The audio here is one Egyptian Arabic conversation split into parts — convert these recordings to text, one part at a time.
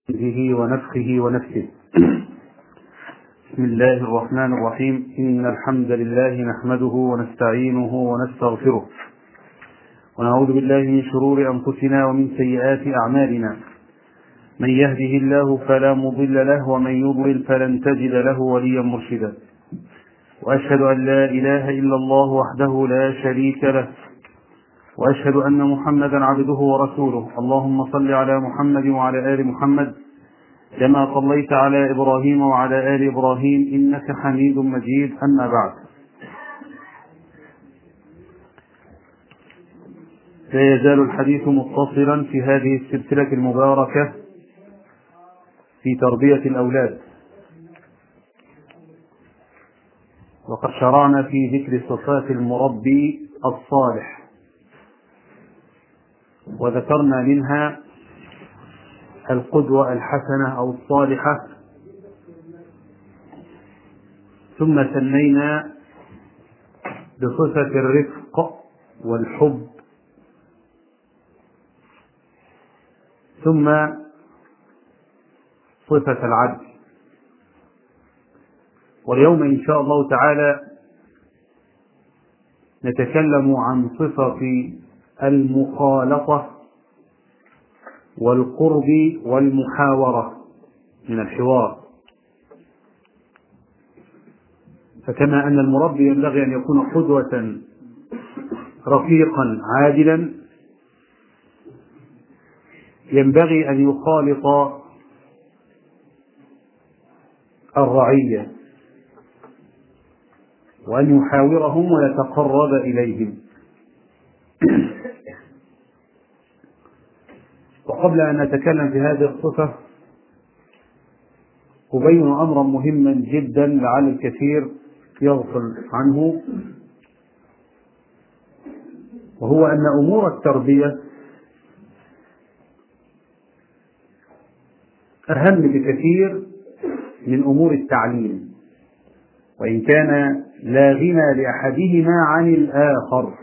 به ونفخه ونفسه بسم الله الرحمن الرحيم إن الحمد لله نحمده ونستعينه ونستغفره ونعوذ بالله من شرور أنفسنا ومن سيئات أعمالنا من يهده الله فلا مضل له ومن يضلل فلن تجد له وليا مرشدا وأشهد أن لا إله إلا الله وحده لا شريك له واشهد ان محمدا عبده ورسوله اللهم صل على محمد وعلى ال محمد كما صليت على ابراهيم وعلى ال ابراهيم انك حميد مجيد اما بعد لا يزال الحديث متصلا في هذه السلسله المباركه في تربيه الاولاد وقد شرعنا في ذكر صفات المربي الصالح وذكرنا منها القدوة الحسنة أو الصالحة ثم سمينا بصفة الرفق والحب ثم صفة العدل واليوم إن شاء الله تعالى نتكلم عن صفة المخالطة والقرب والمحاورة من الحوار فكما أن المربي ينبغي أن يكون قدوة رفيقا عادلا ينبغي أن يخالط الرعية وأن يحاورهم ويتقرب إليهم وقبل أن نتكلم في هذه الصفة أبين أمرا مهما جدا لعل الكثير يغفل عنه وهو أن أمور التربية أهم بكثير من أمور التعليم وإن كان لا غنى لأحدهما عن الآخر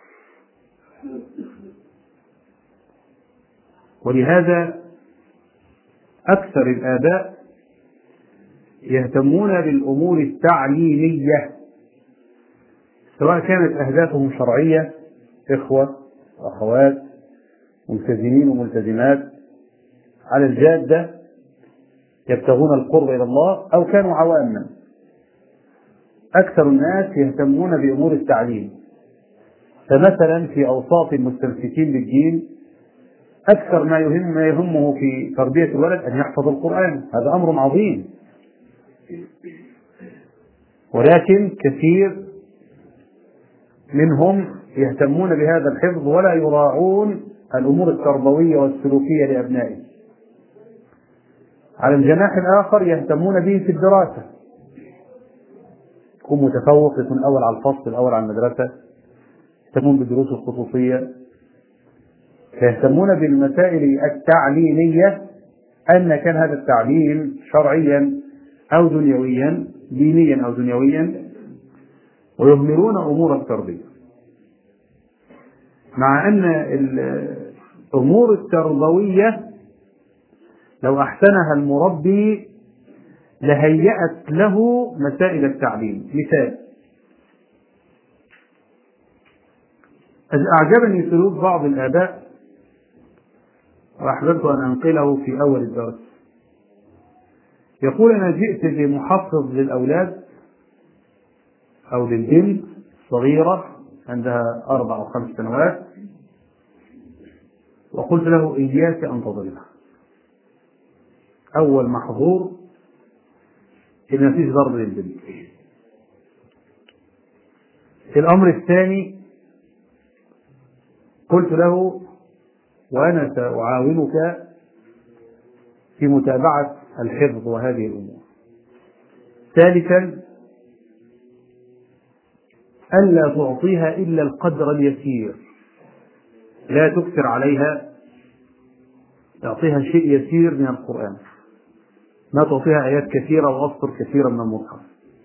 ولهذا أكثر الآباء يهتمون بالأمور التعليمية سواء كانت أهدافهم شرعية إخوة وأخوات ملتزمين وملتزمات على الجادة يبتغون القرب إلى الله أو كانوا عواما أكثر الناس يهتمون بأمور التعليم فمثلا في أوساط المستمسكين بالدين أكثر ما يهم ما يهمه في تربية الولد أن يحفظ القرآن هذا أمر عظيم ولكن كثير منهم يهتمون بهذا الحفظ ولا يراعون الأمور التربوية والسلوكية لأبنائهم على الجناح الآخر يهتمون به في الدراسة يكون متفوق يكون أول على الفصل الأول على المدرسة يهتمون بالدروس الخصوصية فيهتمون بالمسائل التعليمية أن كان هذا التعليم شرعيا أو دنيويا دينيا أو دنيويا ويهملون أمور التربية مع أن الأمور التربوية لو أحسنها المربي لهيأت له مسائل التعليم مثال أعجبني سلوك بعض الآباء وأحببت أن أنقله في أول الدرس يقول أنا جئت بمحفظ للأولاد أو للبنت صغيرة عندها أربع أو خمس سنوات وقلت له إياك أن تضربها أول محظور إن ما فيش ضرب للبنت الأمر الثاني قلت له وأنا سأعاونك في متابعة الحفظ وهذه الأمور. ثالثا ألا تعطيها إلا القدر اليسير لا تكثر عليها تعطيها شيء يسير من القرآن ما تعطيها آيات كثيرة وأسطر كثيرة من المصحف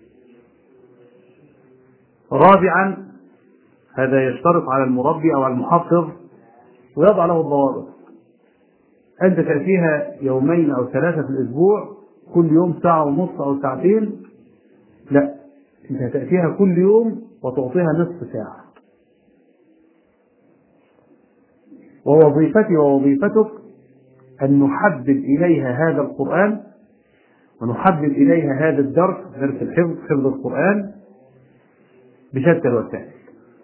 رابعا هذا يشترط على المربي أو على المحفظ ويضع له الضوابط أنت تأتيها يومين أو ثلاثة في الأسبوع كل يوم ساعة ونص أو ساعتين لا أنت هتأتيها كل يوم وتعطيها نصف ساعة ووظيفتي ووظيفتك أن نحبب إليها هذا القرآن ونحبب إليها هذا الدرس درس الحفظ حفظ القرآن بشتى الوسائل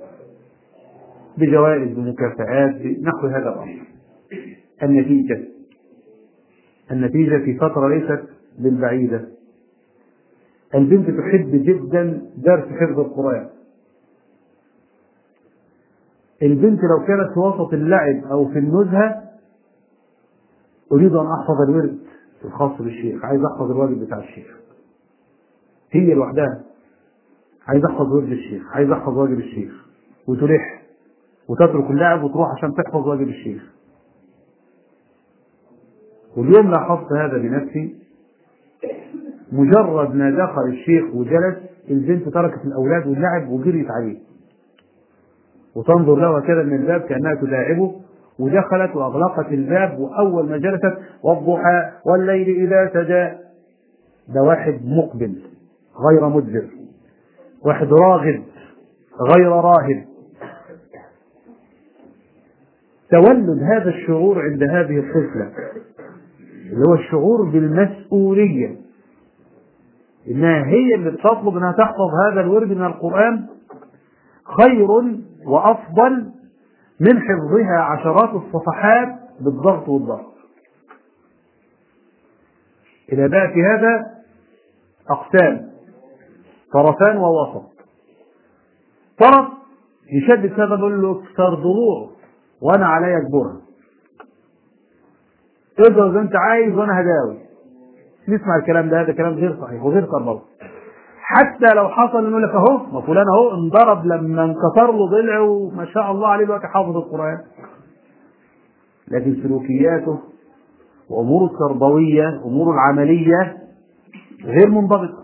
بجوائز بمكافآت بنحو هذا الأمر النتيجة النتيجة في فترة ليست بالبعيدة البنت تحب جدا درس حفظ القرآن البنت لو كانت في وسط اللعب أو في النزهة أريد أن أحفظ الورد الخاص بالشيخ عايز أحفظ الواجب بتاع الشيخ هي لوحدها عايز أحفظ ورد الشيخ عايز أحفظ واجب الشيخ وتلح وتترك اللعب وتروح عشان تحفظ واجب الشيخ واليوم لاحظت هذا بنفسي مجرد ما دخل الشيخ وجلس البنت تركت الأولاد واللعب وجريت عليه وتنظر له كده من الباب كأنها تلاعبه ودخلت وأغلقت الباب وأول ما جلست والضحى والليل إذا سجى ده واحد مقبل غير مدبر واحد راغب غير راهب تولد هذا الشعور عند هذه الطفلة اللي هو الشعور بالمسؤولية إنها هي اللي بتطلب إنها تحفظ هذا الورد من القرآن خير وأفضل من حفظها عشرات الصفحات بالضغط والضغط إلى بقى في هذا أقسام طرفان ووسط طرف يشدد هذا يقول له اكسر ضلوعه وانا عليا اجبرها اضرب زي انت عايز وانا هداوي نسمع الكلام ده هذا كلام غير صحيح وغير تربوي حتى لو حصل انه لك اهو ما فلان اهو انضرب لما انكسر له ضلع وما شاء الله عليه دلوقتي حافظ القران لكن سلوكياته واموره التربويه اموره العمليه غير منضبطه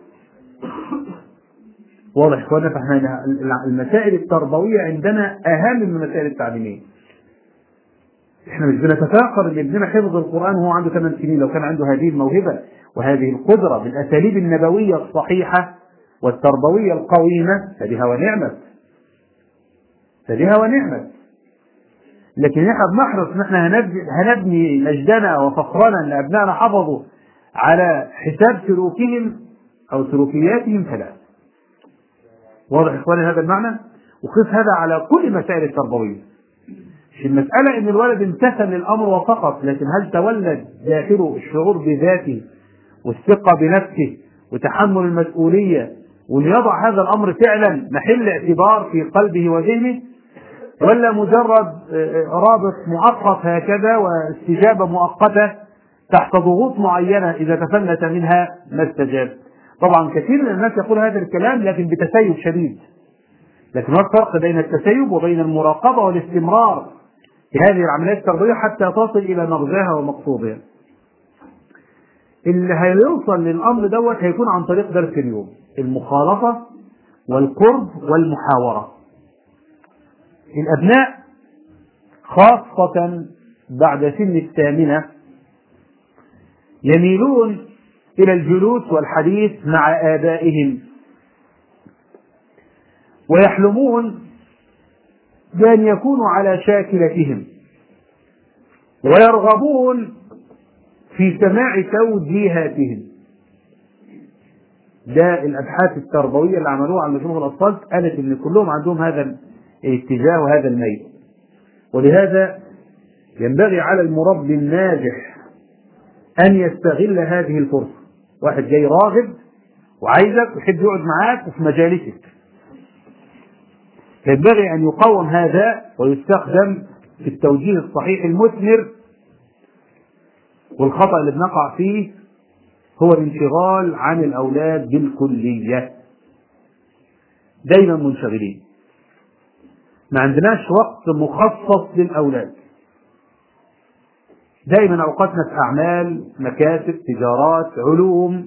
واضح يا اخوانا فاحنا المسائل التربويه عندنا اهم من المسائل التعليميه احنا مش بنتفاخر ان ابننا حفظ القران وهو عنده 8 سنين لو كان عنده هذه الموهبه وهذه القدره بالاساليب النبويه الصحيحه والتربويه القويمه فبها ونعمت فبها ونعمت لكن احنا بنحرص ان احنا هنبني, هنبني مجدنا وفخرنا ان ابنائنا حفظوا على حساب سلوكهم او سلوكياتهم فلا واضح اخواني هذا المعنى وقف هذا على كل مسائل التربويه مش المسألة إن الولد امتثل للأمر فقط لكن هل تولد داخله الشعور بذاته والثقة بنفسه وتحمل المسؤولية وأن يضع هذا الأمر فعلا محل اعتبار في قلبه وذهنه ولا مجرد رابط مؤقت هكذا واستجابة مؤقتة تحت ضغوط معينة إذا تفلت منها ما استجاب طبعا كثير من الناس يقول هذا الكلام لكن بتسيب شديد لكن هناك فرق بين التسيب وبين المراقبة والاستمرار في هذه العمليات التربوية حتى تصل إلى مغزاها ومقصودها. اللي هيوصل للأمر دوت هيكون عن طريق درس اليوم المخالطة والقرب والمحاورة. الأبناء خاصة بعد سن الثامنة يميلون إلى الجلوس والحديث مع آبائهم ويحلمون بأن يكونوا على شاكلتهم ويرغبون في سماع توجيهاتهم ده الابحاث التربويه اللي عملوها على مجموعه الاطفال قالت ان كلهم عندهم هذا الاتجاه وهذا الميل ولهذا ينبغي على المربي الناجح ان يستغل هذه الفرصه واحد جاي راغب وعايزك ويحب يقعد معاك وفي مجالسك ينبغي أن يقوم هذا ويستخدم في التوجيه الصحيح المثمر والخطأ اللي بنقع فيه هو الانشغال عن الأولاد بالكلية دايما منشغلين ما عندناش وقت مخصص للأولاد دايما أوقاتنا في أعمال مكاتب تجارات علوم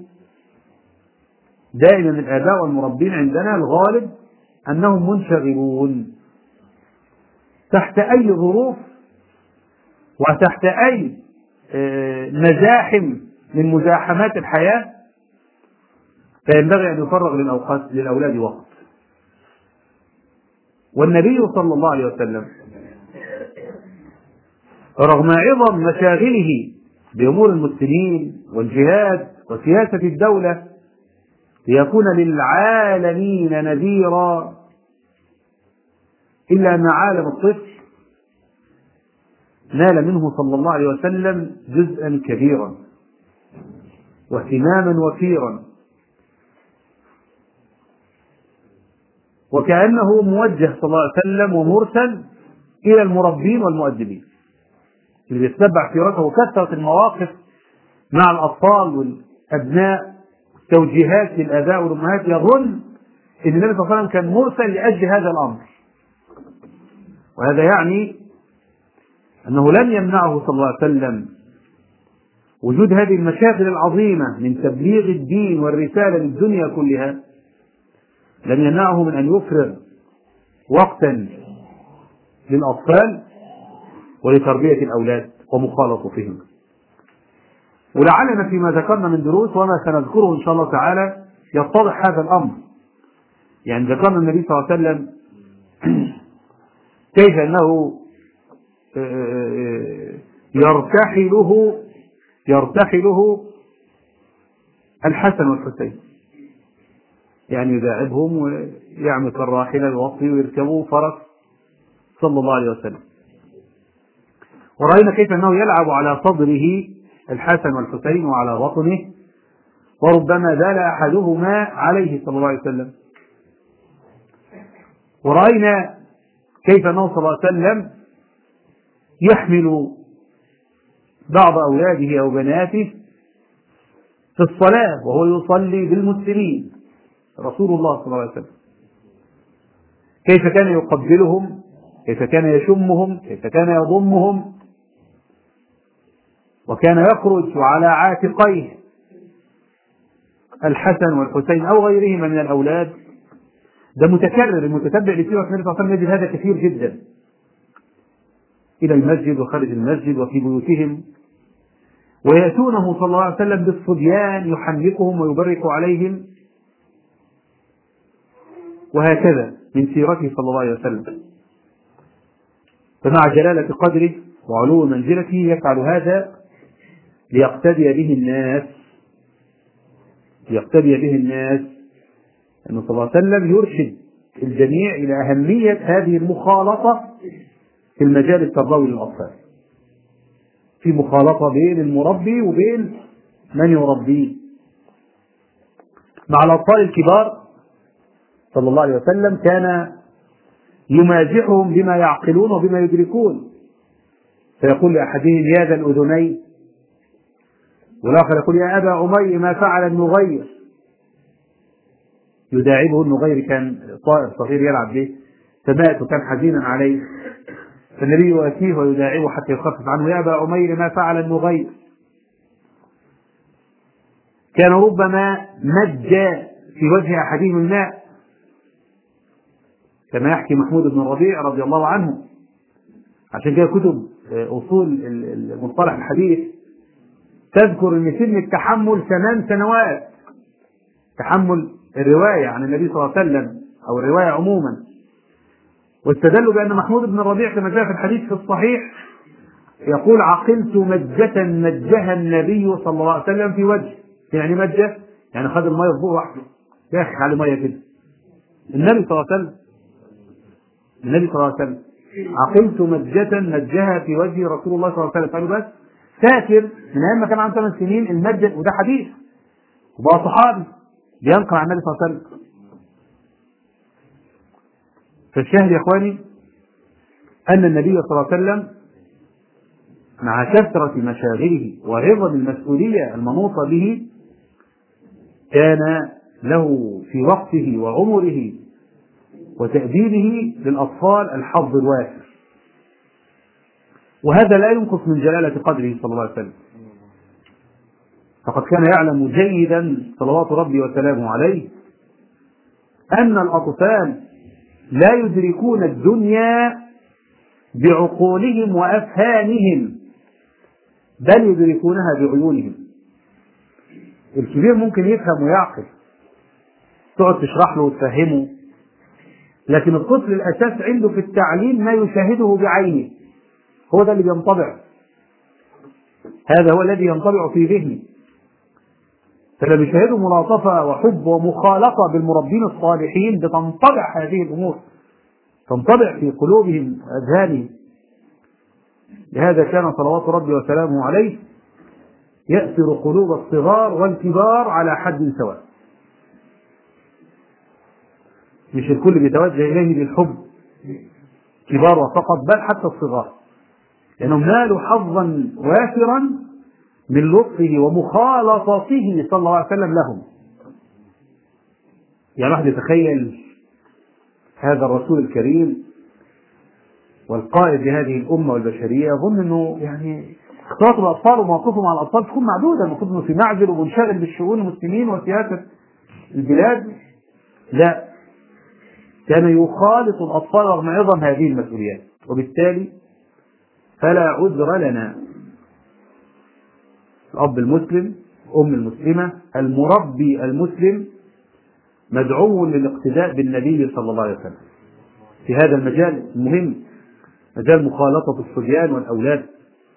دائما الآباء والمربين عندنا الغالب أنهم منشغلون تحت أي ظروف وتحت أي آه، مزاحم من مزاحمات الحياة فينبغي أن يفرغ للأوقات للأولاد وقت والنبي صلى الله عليه وسلم رغم عظم مشاغله بأمور المسلمين والجهاد وسياسة الدولة ليكون للعالمين نذيرا إلا أن عالم الطفل نال منه صلى الله عليه وسلم جزءا كبيرا واهتماما وفيرا وكأنه موجه صلى الله عليه وسلم ومرسل إلى المربين والمؤدبين اللي بيتبع سيرته وكثرة المواقف مع الأطفال والأبناء توجيهات للآباء والأمهات يظن أن النبي صلى الله عليه وسلم كان مرسل لأجل هذا الأمر وهذا يعني أنه لم يمنعه صلى الله عليه وسلم وجود هذه المشاغل العظيمة من تبليغ الدين والرسالة للدنيا كلها لم يمنعه من أن يفرغ وقتا للأطفال ولتربية الأولاد ومخالطتهم ولعلنا فيما ذكرنا من دروس وما سنذكره إن شاء الله تعالى يتضح هذا الأمر يعني ذكرنا النبي صلى الله عليه وسلم كيف أنه يرتحله يرتحله الحسن والحسين يعني يداعبهم ويعمل الراحلة يوطي ويركبوا فرس صلى الله عليه وسلم ورأينا كيف أنه يلعب على صدره الحسن والحسين وعلى بطنه وربما دال أحدهما عليه صلى الله عليه وسلم ورأينا كيف أنه صلى الله عليه وسلم يحمل بعض أولاده أو بناته في الصلاة وهو يصلي بالمسلمين رسول الله صلى الله عليه وسلم كيف كان يقبلهم كيف كان يشمهم كيف كان يضمهم وكان يخرج على عاتقيه الحسن والحسين أو غيرهما من الأولاد ده متكرر المتتبع لسيرة النبي صلى الله عليه وسلم يجد هذا كثير جدا إلى المسجد وخارج المسجد وفي بيوتهم ويأتونه صلى الله عليه وسلم بالصبيان يحنكهم ويبرك عليهم وهكذا من سيرته صلى الله عليه وسلم فمع جلالة قدره وعلو منزلته يفعل هذا ليقتدي به الناس ليقتدي به الناس أنه صلى الله عليه وسلم يرشد الجميع إلى أهمية هذه المخالطة في المجال التربوي للأطفال في مخالطة بين المربي وبين من يربيه مع الأطفال الكبار صلى الله عليه وسلم كان يمازحهم بما يعقلون وبما يدركون فيقول لأحدهم يا ذا الأذنين والآخر يقول يا أبا أمي ما فعل النغير يداعبه النغير كان طائر صغير يلعب به فمات وكان حزينا عليه فالنبي يؤتيه ويداعبه حتى يخفف عنه يا أبا أمير ما فعل النغير كان ربما مج في وجه أحدهم الماء كما يحكي محمود بن الربيع رضي الله عنه عشان كده كتب أصول مصطلح الحديث تذكر أن سن التحمل ثمان سنوات تحمل الرواية عن النبي صلى الله عليه وسلم أو الرواية عموما واستدلوا بأن محمود بن الربيع كما جاء في الحديث في الصحيح يقول عقلت مجة مجها النبي صلى الله عليه وسلم في وجه يعني مجة يعني خد المية في بوقه واحده يا أخي على مية كده النبي صلى الله عليه وسلم النبي صلى الله عليه وسلم عقلت مجة مجها في وجه رسول الله صلى الله عليه وسلم قالوا بس فاكر من ايام ما كان عنده ثمان سنين المجة وده حديث وبقى صحابي بينقل عن النبي صلى الله عليه وسلم فالشاهد يا اخواني ان النبي صلى الله عليه وسلم مع كثرة مشاغله وعظم المسؤولية المنوطة به كان له في وقته وعمره وتأديبه للأطفال الحظ الوافر وهذا لا ينقص من جلالة قدره صلى الله عليه وسلم فقد كان يعلم جيدا صلوات ربي وسلامه عليه أن الأطفال لا يدركون الدنيا بعقولهم وأفهامهم بل يدركونها بعيونهم الكبير ممكن يفهم ويعقل تقعد تشرح له وتفهمه لكن الطفل الأساس عنده في التعليم ما يشاهده بعينه هو ده اللي بينطبع هذا هو الذي ينطبع في ذهنه فلما يشاهده ملاطفة وحب ومخالطة بالمربين الصالحين بتنطبع هذه الأمور تنطبع في قلوبهم وأذهانهم لهذا كان صلوات ربي وسلامه عليه يأسر قلوب الصغار والكبار على حد سواء مش الكل بيتوجه إليه بالحب كبار فقط بل حتى الصغار لأنهم نالوا حظا وافرا من لطفه ومخالطته صلى الله عليه وسلم لهم يعني واحد يتخيل هذا الرسول الكريم والقائد لهذه الأمة والبشرية يظن أنه يعني اختلاط الأطفال ومواقفه مع الأطفال تكون معدودة المفروض أنه في معزل ومنشغل بالشؤون المسلمين وسياسة البلاد لا كان يخالط الأطفال رغم عظم هذه المسؤوليات وبالتالي فلا عذر لنا الأب المسلم أم المسلمة المربي المسلم مدعو للاقتداء بالنبي صلى الله عليه وسلم في هذا المجال المهم مجال مخالطة الصبيان والأولاد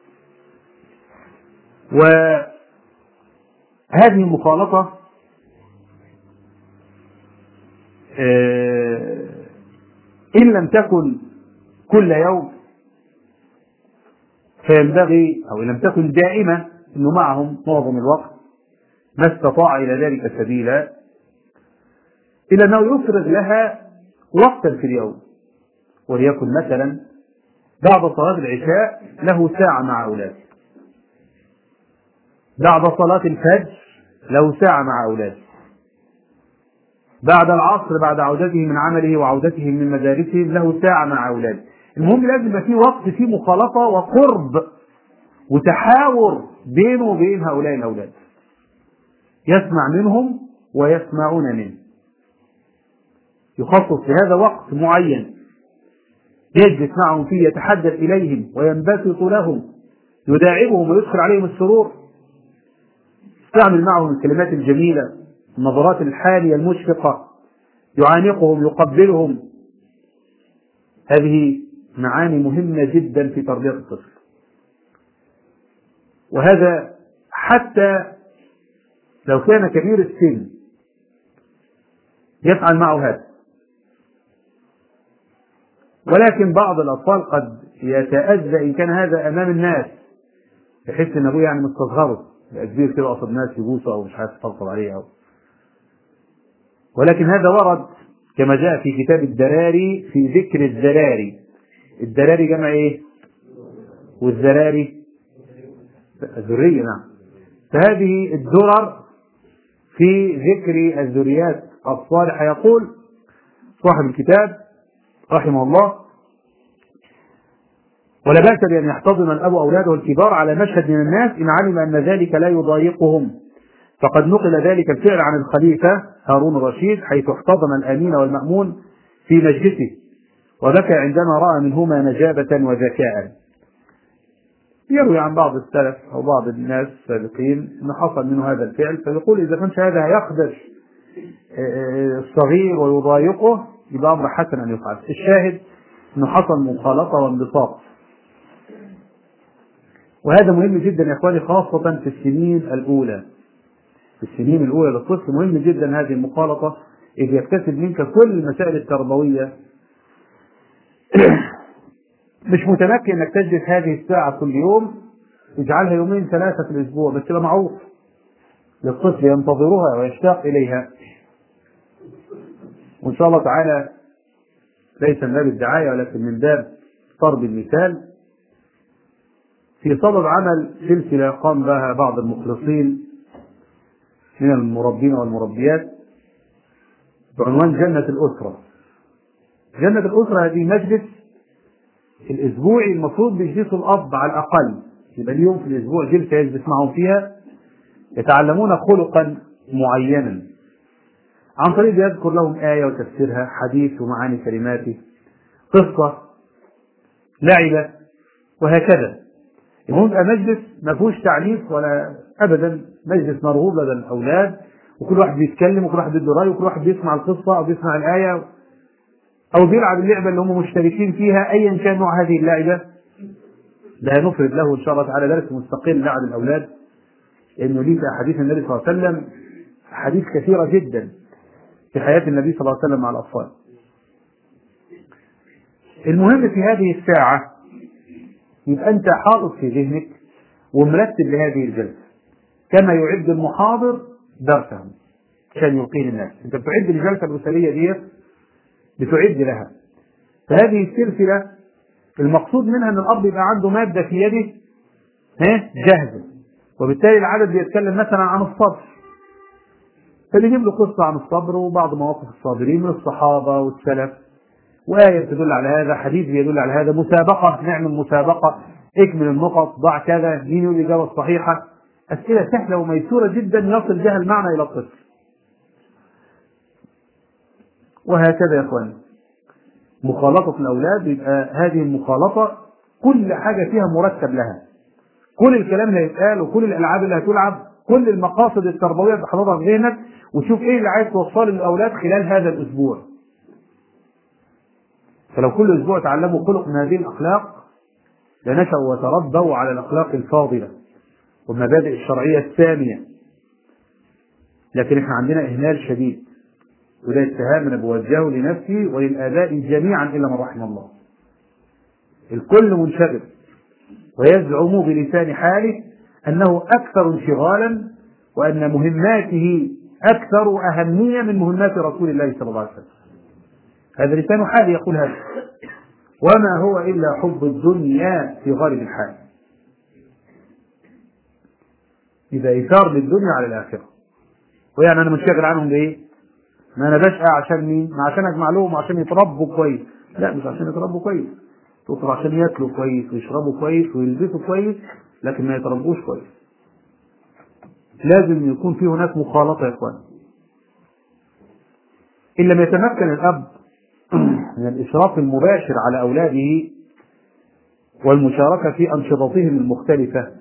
وهذه المخالطة إن لم تكن كل يوم فينبغي أو إن لم تكن دائمة أنه معهم معظم الوقت ما استطاع إلى ذلك سبيلا إلا أنه يفرغ لها وقتا في اليوم وليكن مثلا بعد صلاة العشاء له ساعة مع أولاده بعد صلاة الفجر له ساعة مع أولاده بعد العصر بعد عودته من عمله وعودتهم من مدارسهم له ساعة مع أولاده المهم لازم يبقى في وقت فيه مخالطة وقرب وتحاور بينه وبين هؤلاء الأولاد يسمع منهم ويسمعون منه يخصص لهذا وقت معين يجلس معهم فيه يتحدث إليهم وينبسط لهم يداعبهم ويدخل عليهم السرور يستعمل معهم الكلمات الجميلة النظرات الحالية المشفقة يعانقهم يقبلهم هذه معاني مهمة جدا في تربية الطفل وهذا حتى لو كان كبير السن يفعل معه هذا ولكن بعض الأطفال قد يتأذى إن كان هذا أمام الناس يحس إن أبوه يعني مستصغره يبقى كبير كده قصد ناس يبوسه أو مش عارف يطبطب عليه أو ولكن هذا ورد كما جاء في كتاب الدراري في ذكر الذراري الدراري جمع ايه والذراري الذرية نعم فهذه الدرر في ذكر الذريات الصالحة يقول صاحب الكتاب رحمه الله ولا بأس بأن يحتضن الأب أولاده الكبار على مشهد من الناس إن علم أن ذلك لا يضايقهم فقد نقل ذلك الفعل عن الخليفة هارون الرشيد حيث احتضن الأمين والمأمون في مجلسه وبكى عندما رأى منهما نجابة وذكاء يروي عن بعض السلف أو بعض الناس السابقين أنه حصل منه هذا الفعل فيقول إذا كانش هذا هيخدش الصغير ويضايقه يبقى أمر حسن أن يفعل الشاهد أنه حصل مخالطة وانبساط وهذا مهم جدا يا إخواني خاصة في السنين الأولى في السنين الأولى للطفل مهم جدا هذه المخالطة إذ يكتسب منك كل المسائل التربوية مش متمكن انك تجلس هذه الساعة كل يوم اجعلها يومين ثلاثة في الأسبوع بس تبقى معروف للطفل ينتظرها ويشتاق إليها وإن شاء الله تعالى ليس من باب الدعاية ولكن من باب ضرب المثال في صدد عمل سلسلة قام بها بعض المخلصين من المربين والمربيات بعنوان جنة الأسرة جنة الأسرة هذه مجلس الأسبوعي المفروض بيجلسوا الأب على الأقل يبقى اليوم في الأسبوع جلسة يجلس معهم فيها يتعلمون خلقا معينا عن طريق يذكر لهم آية وتفسيرها حديث ومعاني كلماته قصة لعبة وهكذا المهم يبقى مجلس ما فيهوش تعنيف ولا ابدا مجلس مرغوب لدى الاولاد وكل واحد بيتكلم وكل واحد بيدي رايه وكل واحد بيسمع القصه او بيسمع الايه او بيلعب اللعبه اللي هم مشتركين فيها ايا كان نوع هذه اللعبه ده نفرد له ان شاء الله تعالى درس مستقل لعب الاولاد لانه ليه في احاديث النبي صلى الله عليه وسلم احاديث كثيره جدا في حياه النبي صلى الله عليه وسلم مع الاطفال. المهم في هذه الساعه يبقى انت حاطط في ذهنك ومرتب لهذه الجلسه كما يعد المحاضر درسه عشان يلقيه للناس انت بتعد الجلسه الاسريه ديت بتعد لها فهذه السلسله المقصود منها ان الاب يبقى عنده ماده في يده ها جاهزه وبالتالي العدد بيتكلم مثلا عن الصبر فبيجيب له قصه عن الصبر وبعض مواقف الصابرين من الصحابه والسلف وآية تدل على هذا حديث يدل على هذا مسابقة نعمل مسابقة اكمل النقط ضع كذا مين يقول الإجابة الصحيحة أسئلة سهلة وميسورة جدا يصل بها المعنى إلى الطفل وهكذا يا اخواني مخالطة الأولاد يبقى هذه المخالطة كل حاجة فيها مرتب لها كل الكلام اللي هيتقال وكل الألعاب اللي هتلعب كل المقاصد التربوية اللي حاططها في ذهنك وشوف ايه اللي عايز توصله للأولاد خلال هذا الأسبوع فلو كل أسبوع تعلموا خلق من هذه الأخلاق لنشأوا وتربوا على الأخلاق الفاضلة والمبادئ الشرعية السامية لكن احنا عندنا إهمال شديد وده اتهام انا بوجهه لنفسي وللآباء جميعا إلا من رحم الله الكل منشغل ويزعم بلسان حاله أنه أكثر انشغالا وأن مهماته أكثر أهمية من مهمات رسول الله صلى الله عليه وسلم هذا لسان حاله يقول هذا وما هو إلا حب الدنيا في غالب الحال إذا إيثار للدنيا على الآخرة ويعني أنا منشغل عنهم بإيه؟ ما أنا بشقى عشان مين؟ ما عشان أجمع لهم عشان يتربوا كويس لا مش عشان يتربوا كويس تطلع عشان ياكلوا كويس ويشربوا كويس ويلبسوا كويس لكن ما يتربوش كويس لازم يكون في هناك مخالطة يا إخوان إن لم يتمكن الأب من الإشراف المباشر على أولاده والمشاركة في أنشطتهم المختلفة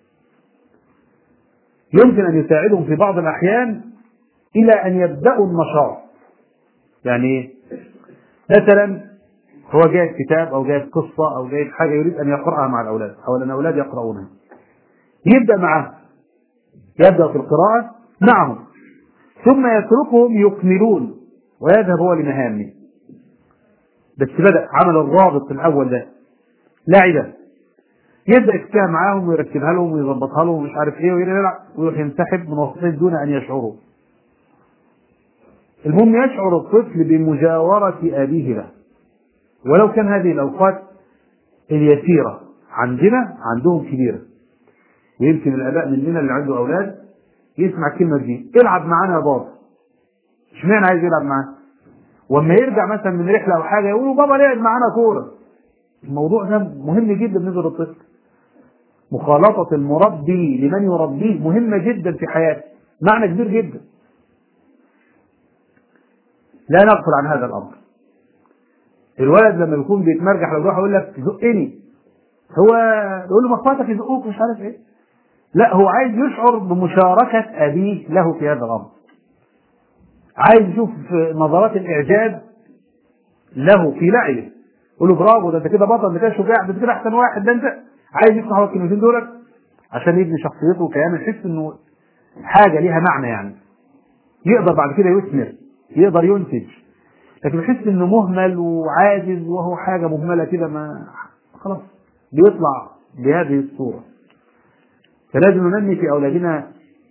يمكن أن يساعدهم في بعض الأحيان إلى أن يبدأوا النشاط يعني إيه؟ مثلا هو جايب كتاب أو جايب قصة أو جايب حاجة يريد أن يقرأها مع الأولاد أو أن الأولاد يقرؤونها يبدأ معه يبدأ في القراءة معهم ثم يتركهم يكملون ويذهب هو لمهامه بس بدأ عمل الرابط الأول ده لعبة يبدأ يكتبها معاهم ويركبها لهم ويظبطها لهم ومش عارف ايه ويلعب ويروح ينسحب من وسطهم دون أن يشعروا المهم يشعر الطفل بمجاورة أبيه له ولو كان هذه الأوقات اليسيرة عندنا عندهم كبيرة ويمكن الآباء مننا اللي عنده أولاد يسمع الكلمة دي العب معانا يا بابا اشمعنى عايز يلعب معانا واما يرجع مثلا من رحله او حاجه يقولوا بابا لعب معانا كوره الموضوع ده مهم جدا بالنسبه للطفل مخالطة المربي لمن يربيه مهمة جدا في حياته معنى كبير جدا لا نغفل عن هذا الأمر الولد لما يكون بيتمرجح لو يروح يقول لك زقني هو يقول له ما اخواتك يزقوك مش عارف ايه لا هو عايز يشعر بمشاركة أبيه له في هذا الأمر عايز يشوف نظرات الإعجاب له في لعبه يقول له برافو ده انت كده بطل ده كده شجاع ده انت كده احسن واحد ده انت عايز يفتح هو الكلمتين دولت عشان يبني شخصيته وكيانه يحس انه حاجه ليها معنى يعني يقدر بعد كده يثمر يقدر ينتج لكن يحس انه مهمل وعاجز وهو حاجه مهمله كده ما خلاص بيطلع بهذه الصوره فلازم ننمي في اولادنا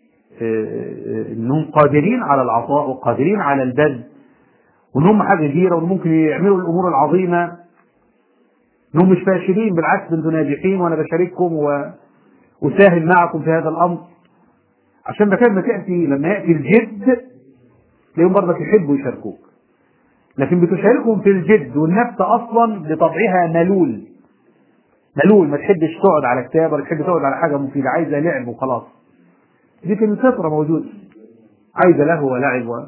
انهم قادرين على العطاء وقادرين على البذل وان هم حاجه كبيره وان ممكن يعملوا الامور العظيمه انهم مش فاشلين بالعكس انتم ناجحين وانا بشارككم واساهم معكم في هذا الامر عشان مكان ما تاتي لما ياتي الجد تلاقيهم برضك يحبوا يشاركوك لكن بتشاركهم في الجد والنفس اصلا بطبعها ملول ملول ما تحبش تقعد على كتاب ولا تحب تقعد على حاجه مفيده عايزه لعب وخلاص دي كانت فطره موجوده عايزه له ولعب و...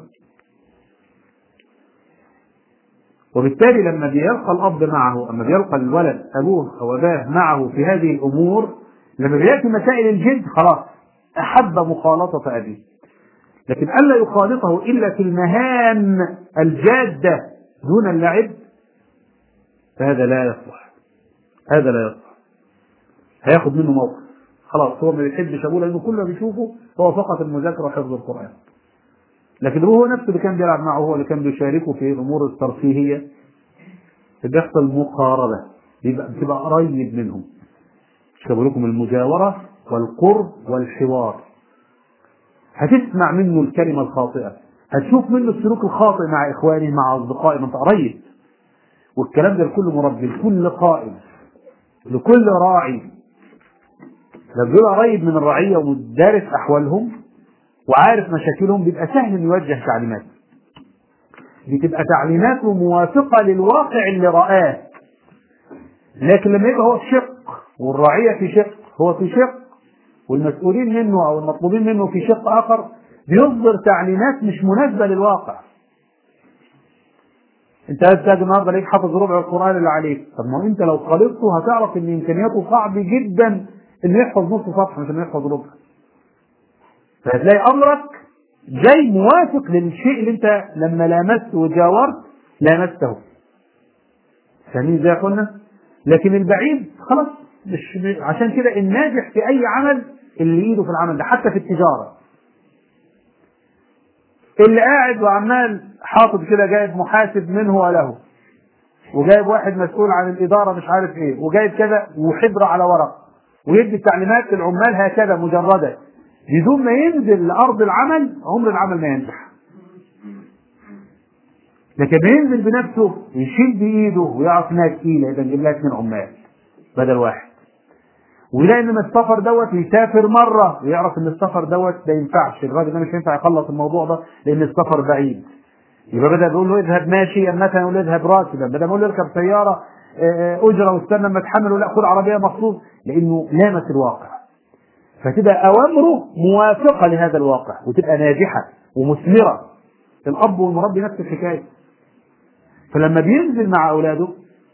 وبالتالي لما بيلقى الاب معه اما بيلقى الولد ابوه او اباه معه في هذه الامور لما بيأتي مسائل الجد خلاص أحب مخالطة أبيه لكن ألا يخالطه إلا في المهام الجادة دون اللعب فهذا لا يصلح هذا لا يصلح هياخد منه موقف خلاص هو ما بيحبش ابوه لانه كل ما بيشوفه هو فقط المذاكره وحفظ القران لكن هو نفسه اللي كان بيلعب معه هو اللي كان بيشاركه في الامور الترفيهيه بيحصل مقاربه بيبقى بتبقى قريب منهم مش بقول لكم المجاوره والقرب والحوار هتسمع منه الكلمه الخاطئه هتشوف منه السلوك الخاطئ مع اخوانه مع اصدقائه ما انت قريب والكلام ده لكل مربي لكل قائد لكل راعي لما بيبقى قريب من الرعيه ودارس احوالهم وعارف مشاكلهم بيبقى سهل انه يوجه تعليمات بتبقى تعليماته موافقه للواقع اللي رآه لكن لما يبقى هو في شق والرعيه في شق هو في شق والمسؤولين منه او المطلوبين منه في شق اخر بيصدر تعليمات مش مناسبه للواقع انت هتلاقي النهارده ليك حافظ ربع القران اللي عليك طب ما انت لو خالطته هتعرف ان امكانياته صعب جدا انه يحفظ نص صفحه مش انه يحفظ ربع فهتلاقي امرك جاي موافق للشيء اللي انت لما لامست وجاورت لامسته فاهمين ازاي يا اخوانا؟ لكن البعيد خلاص مش عشان كده الناجح في اي عمل اللي ايده في العمل ده حتى في التجاره اللي قاعد وعمال حاطط كده جايب محاسب منه وله وجايب واحد مسؤول عن الاداره مش عارف ايه وجايب كذا وحبر على ورق ويدي التعليمات للعمال هكذا مجرده بدون ما ينزل لارض العمل عمر العمل ما ينجح لكن ينزل بنفسه يشيل بايده ويعرف انها تقيله يبقى نجيب لها اثنين عمال بدل واحد ويلاقي ان السفر دوت يسافر مره ويعرف ان السفر دوت ما ينفعش الراجل ده مش هينفع يخلص الموضوع ده لان السفر بعيد يبقى بدل يقول له اذهب ماشيا مثلا يقول له اذهب راكبا بدل ما يقول له اركب سياره اجره واستنى لما تحمل لا خد عربيه مخصوص لانه لامس الواقع فتبقى اوامره موافقه لهذا الواقع وتبقى ناجحه ومثمره الاب والمربي نفس الحكايه فلما بينزل مع اولاده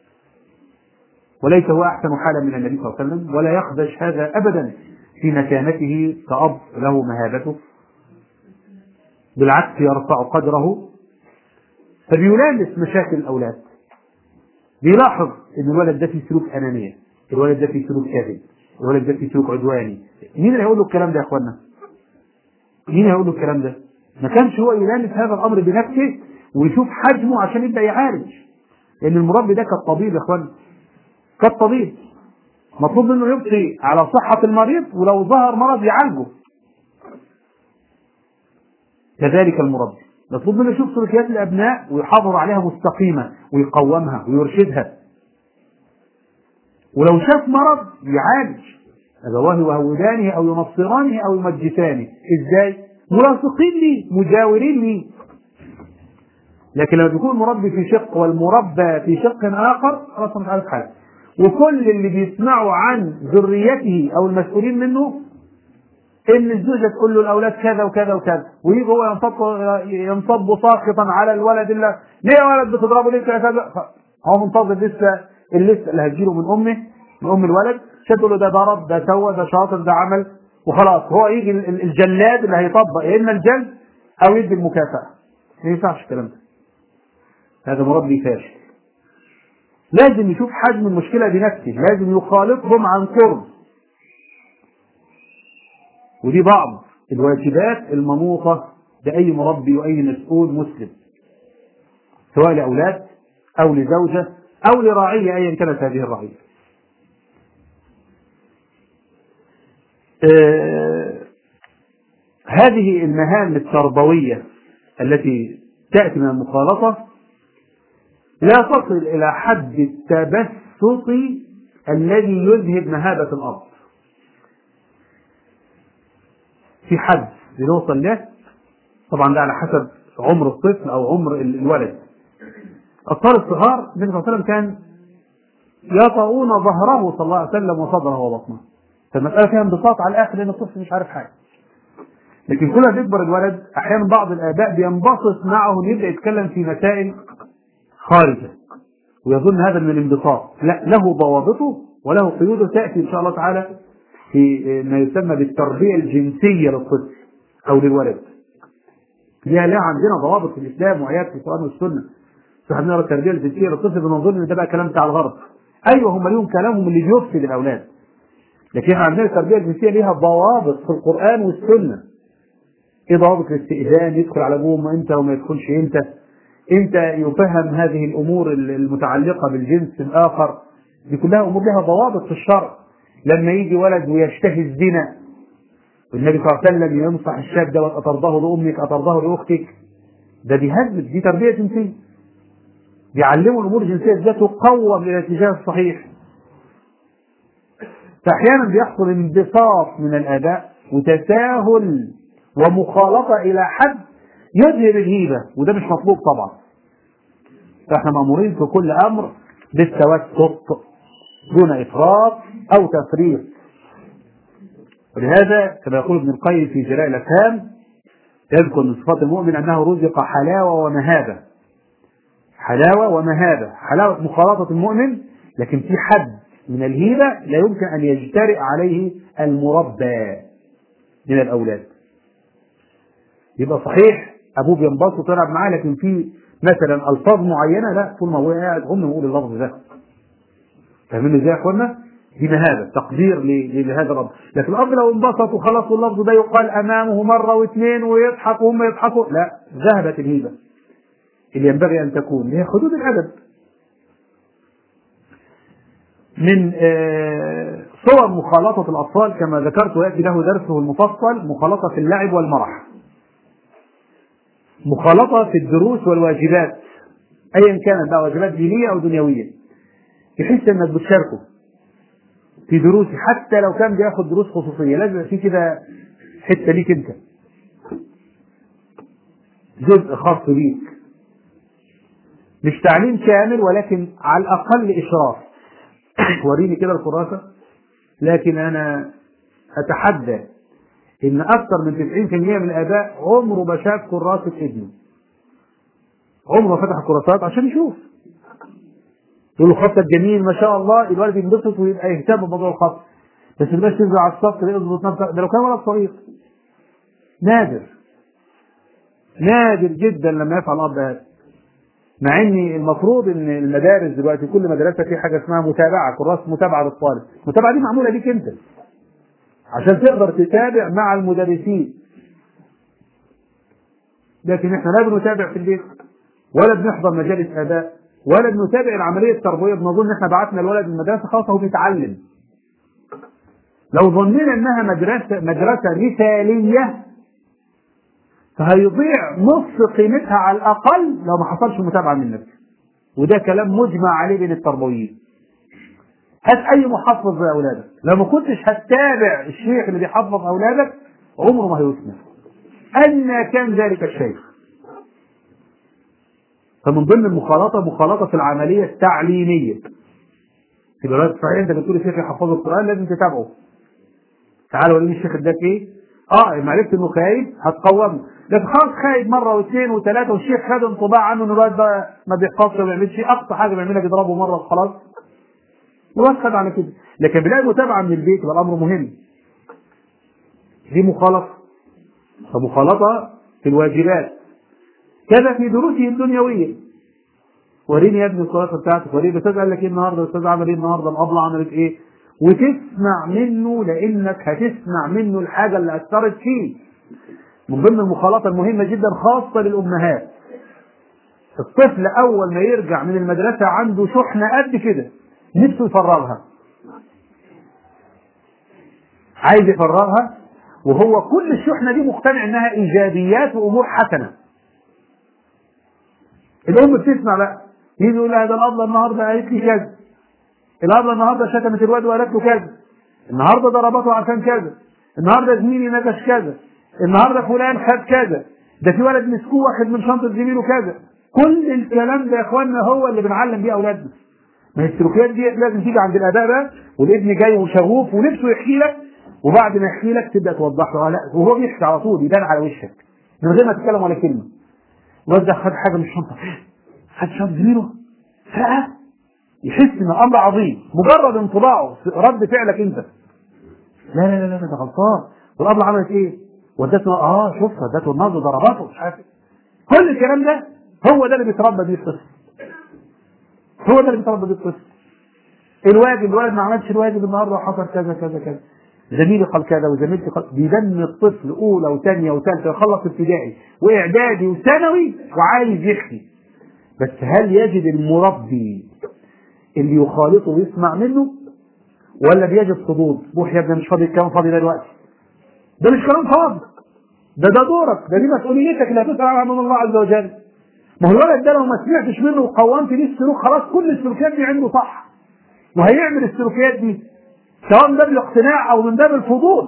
وليس هو احسن حالا من النبي صلى الله عليه وسلم ولا يخدش هذا ابدا في مكانته كاب له مهابته بالعكس يرفع قدره فبيلامس مشاكل الاولاد بيلاحظ ان الولد ده فيه سلوك انانيه الولد ده فيه سلوك كاذب الولد ده فيه سلوك عدواني مين اللي هيقول له الكلام ده يا اخوانا مين هيقول له الكلام ده ما كانش هو يلامس هذا الامر بنفسه ويشوف حجمه عشان يبدا يعالج لان المربي ده كالطبيب يا اخوانا كالطبيب مطلوب منه يبقي على صحة المريض ولو ظهر مرض يعالجه كذلك المربي مطلوب منه يشوف سلوكيات الابناء ويحافظ عليها مستقيمة ويقومها ويرشدها ولو شاف مرض يعالج أبواه يهودانه أو ينصرانه أو يمجسانه إزاي؟ ملاصقين لي مجاورين لي لكن لما بيكون المربي في شق والمربى في شق آخر خلاص مش عارف حاجة وكل اللي بيسمعوا عن ذريته أو المسؤولين منه ان الزوجه تقول له الاولاد كذا وكذا وكذا ويجي هو ينصب ينصب ساخطا على الولد اللي ليه يا ولد بتضربه ليه كذا هو منتظر لسه اللسه اللي هتجيله من امه من ام الولد عشان تقول له ده ضرب ده سوى ده شاطر ده عمل وخلاص هو يجي الجلاد اللي هيطبق يا اما الجلد او يدي المكافاه ما ينفعش الكلام ده هذا مربي فاشل لازم يشوف حجم المشكله بنفسه لازم يخالطهم عن قرب ودي بعض الواجبات المنوطة بأي مربي وأي مسؤول مسلم سواء لأولاد أو لزوجة أو لراعية أيا كانت هذه الرعية آه هذه المهام التربوية التي تأتي من المخالطة لا تصل إلى حد التبسط الذي يذهب مهابة الأرض في حد بنوصل له طبعا ده على حسب عمر الطفل او عمر الولد اطفال الصغار النبي صلى الله عليه وسلم كان يطؤون ظهره صلى الله عليه وسلم وصدره وبطنه فالمساله فيها انبساط على الاخر لان الطفل مش عارف حاجه لكن كل ما بيكبر الولد احيانا بعض الاباء بينبسط معه يبدا يتكلم في مسائل خارجه ويظن هذا من الانبساط لا له ضوابطه وله قيوده تاتي ان شاء الله تعالى في ما يسمى بالتربيه الجنسيه للطفل او للولد ليها لها عندنا ضوابط في الاسلام وايات في القران والسنه فاحنا نرى التربيه الجنسيه للطفل بنظن ان ده بقى كلام بتاع الغرب ايوه هم ليهم كلامهم اللي بيفسد الاولاد لكن احنا عندنا التربيه الجنسيه ليها ضوابط في القران والسنه ايه ضوابط الاستئذان يدخل على ابوه امتى وما يدخلش امتى امتى يفهم هذه الامور المتعلقه بالجنس الاخر دي كلها امور لها ضوابط في الشرع لما يجي ولد ويشتهي الزنا والنبي صلى الله عليه وسلم ينصح الشاب ده أترضاه لأمك أترضاه لأختك ده بيهذب دي تربية جنسية بيعلموا الأمور الجنسية ازاي تقوم إلى الاتجاه الصحيح فأحيانا بيحصل انبساط من الآباء وتساهل ومخالطة إلى حد يذهب الهيبة وده مش مطلوب طبعا فاحنا مأمورين في كل أمر بالتوسط دون إفراط أو تفريط ولهذا كما يقول ابن القيم في جلاء الافهام يذكر من صفات المؤمن انه رزق حلاوه ومهابه حلاوه ومهابه حلاوه مخالطه المؤمن لكن في حد من الهيبه لا يمكن ان يجترئ عليه المربى من الاولاد يبقى صحيح ابوه بينبسط ويلعب معاه لكن في مثلا الفاظ معينه لا طول ما هو قاعد هم يقول اللفظ ده فاهمين ازاي يا اخوانا؟ دي مهابة تقدير لهذا الأمر لكن الأب لو انبسط وخلاص واللفظ ده يقال أمامه مرة واثنين ويضحك وهم يضحكوا لا ذهبت الهيبة اللي ينبغي أن تكون هي حدود الأدب من صور مخالطة الأطفال كما ذكرت ويأتي له درسه المفصل مخالطة في اللعب والمرح مخالطة في الدروس والواجبات أيا كانت بقى واجبات دينية أو دنيوية يحس إنك بتشاركه في دروسي حتى لو كان بياخد دروس خصوصيه لازم في كده حته ليك انت جزء خاص بيك مش تعليم كامل ولكن على الاقل اشراف وريني كده الكراسه لكن انا اتحدى ان اكثر من 90% من الاباء عمره ما شاف كراسه ابنه عمره ما فتح الكراسات عشان يشوف يقول له خطك جميل ما شاء الله الولد ينبسط ويبقى يهتم بموضوع الخط بس ما تبقاش تنزل على السطح يظبط نفسك ده لو كان ولد صغير نادر نادر جدا لما يفعل الاب هذا مع ان المفروض ان المدارس دلوقتي كل مدرسه في حاجه اسمها متابعه كراسه متابعه للطالب المتابعه دي معموله ليك انت عشان تقدر تتابع مع المدرسين لكن احنا لا بنتابع في البيت ولا بنحضر مجالس اداء ولا بنتابع العمليه التربويه بنظن ان احنا بعتنا الولد المدرسه خلاص هو بيتعلم لو ظننا انها مدرسه مدرسه مثاليه فهيضيع نص قيمتها على الاقل لو ما حصلش متابعه منك وده كلام مجمع عليه بين التربويين هات اي محفظ زي اولادك لو ما كنتش هتتابع الشيخ اللي بيحفظ اولادك عمره ما هيسمع ان كان ذلك الشيخ فمن ضمن المخالطه مخالطه في العمليه التعليميه يبقى الولد صحيح انت بتقول الشيخ يحفظ القران لازم تتابعه تعال وريني الشيخ اداك ايه اه ما عرفت انه خايب هتقومه لكن خلاص خايب مره واثنين وثلاثه والشيخ خد انطباع عنه ان الولد ده ما بيحفظش وما بيعملش اقصى حاجه بيعملها بيضربه مره وخلاص الولد خد على كده لكن بيلاقي متابعه من البيت يبقى الامر مهم دي مخالطه فمخالطه في الواجبات كذا في دروسه الدنيويه وريني يا ابني الكراسه بتاعتك وريني الاستاذ قال لك ايه النهارده الاستاذ عمل ايه النهارده الابله عملت ايه وتسمع منه لانك هتسمع منه الحاجه اللي اثرت فيه من ضمن المخالطه المهمه جدا خاصه للامهات الطفل اول ما يرجع من المدرسه عنده شحنه قد كده نفسه يفرغها عايز يفرغها وهو كل الشحنه دي مقتنع انها ايجابيات وامور حسنه الام بتسمع بقى يجي يقول لها ده الابله النهارده قالت لي كذا الابله النهارده شتمت الواد وقالت له كذا النهارده ضربته عشان كذا النهارده زميلي نكش كذا النهارده فلان خد كذا ده في ولد مسكوه واخد من شنطه زميله كذا كل الكلام ده يا اخوانا هو اللي بنعلم بيه اولادنا ما هي السلوكيات دي لازم تيجي عند الاباء بقى والابن جاي وشغوف ونفسه يحكي لك وبعد ما يحكي لك تبدا توضح له لا وهو بيحكي على طول يبان على وشك من غير ما تتكلم ولا كلمه الواد ده خد حاجه من الشنطه خد شنطه زميله فرقه يحس ان الامر عظيم مجرد انطباعه رد فعلك انت لا لا لا لا ده غلطان والابله عملت ايه؟ ودته اه شوف ودته النار ضربته مش عارف إيه. كل الكلام ده هو ده اللي بيتربى بيه الطفل هو ده اللي بيتربى بيه الطفل الواجب الولد ما عملش الواجب النهارده وحصل كذا كذا كذا زميلي قال كذا وزميلتي قال بيدن الطفل اولى وثانيه وثالثه يخلص ابتدائي واعدادي وثانوي وعايز يحكي بس هل يجد المربي اللي يخالطه ويسمع منه ولا بيجد صدود روح يا ابني مش فاضي الكلام فاضي دلوقتي ده مش كلام فاضي ده ده دورك ده دي مسؤوليتك اللي هتسأل عنها من الله عز وجل ما هو الولد ده لو ما سمعتش منه وقومت ليه السلوك خلاص كل السلوكيات دي عنده صح وهيعمل السلوكيات دي سواء من باب الاقتناع او من باب الفضول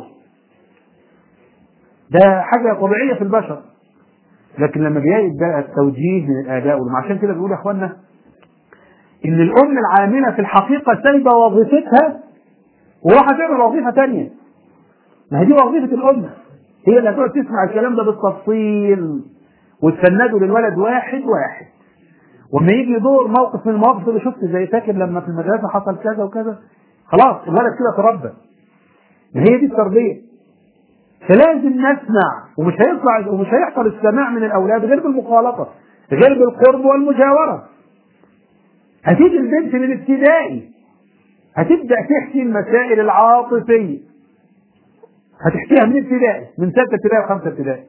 ده حاجه طبيعيه في البشر لكن لما بيجي بقى التوجيه من الاباء عشان كده بيقول يا اخوانا ان الام العامله في الحقيقه سايبه وظيفتها وراح تعمل وظيفه ثانيه ما هي دي وظيفه الام هي اللي هتقعد تسمع الكلام ده بالتفصيل وتسنده للولد واحد واحد وما يجي دور موقف من المواقف اللي شفت زي فاكر لما في المدرسه حصل كذا وكذا خلاص الولد كده تربى ما هي دي التربيه فلازم نسمع ومش هيطلع ومش هيحصل السماع من الاولاد غير بالمخالطه غير بالقرب والمجاوره هتيجي البنت من الابتدائي هتبدا تحكي المسائل العاطفيه هتحكيها من ابتدائي من ثالثه ابتدائي وخمسه ابتدائي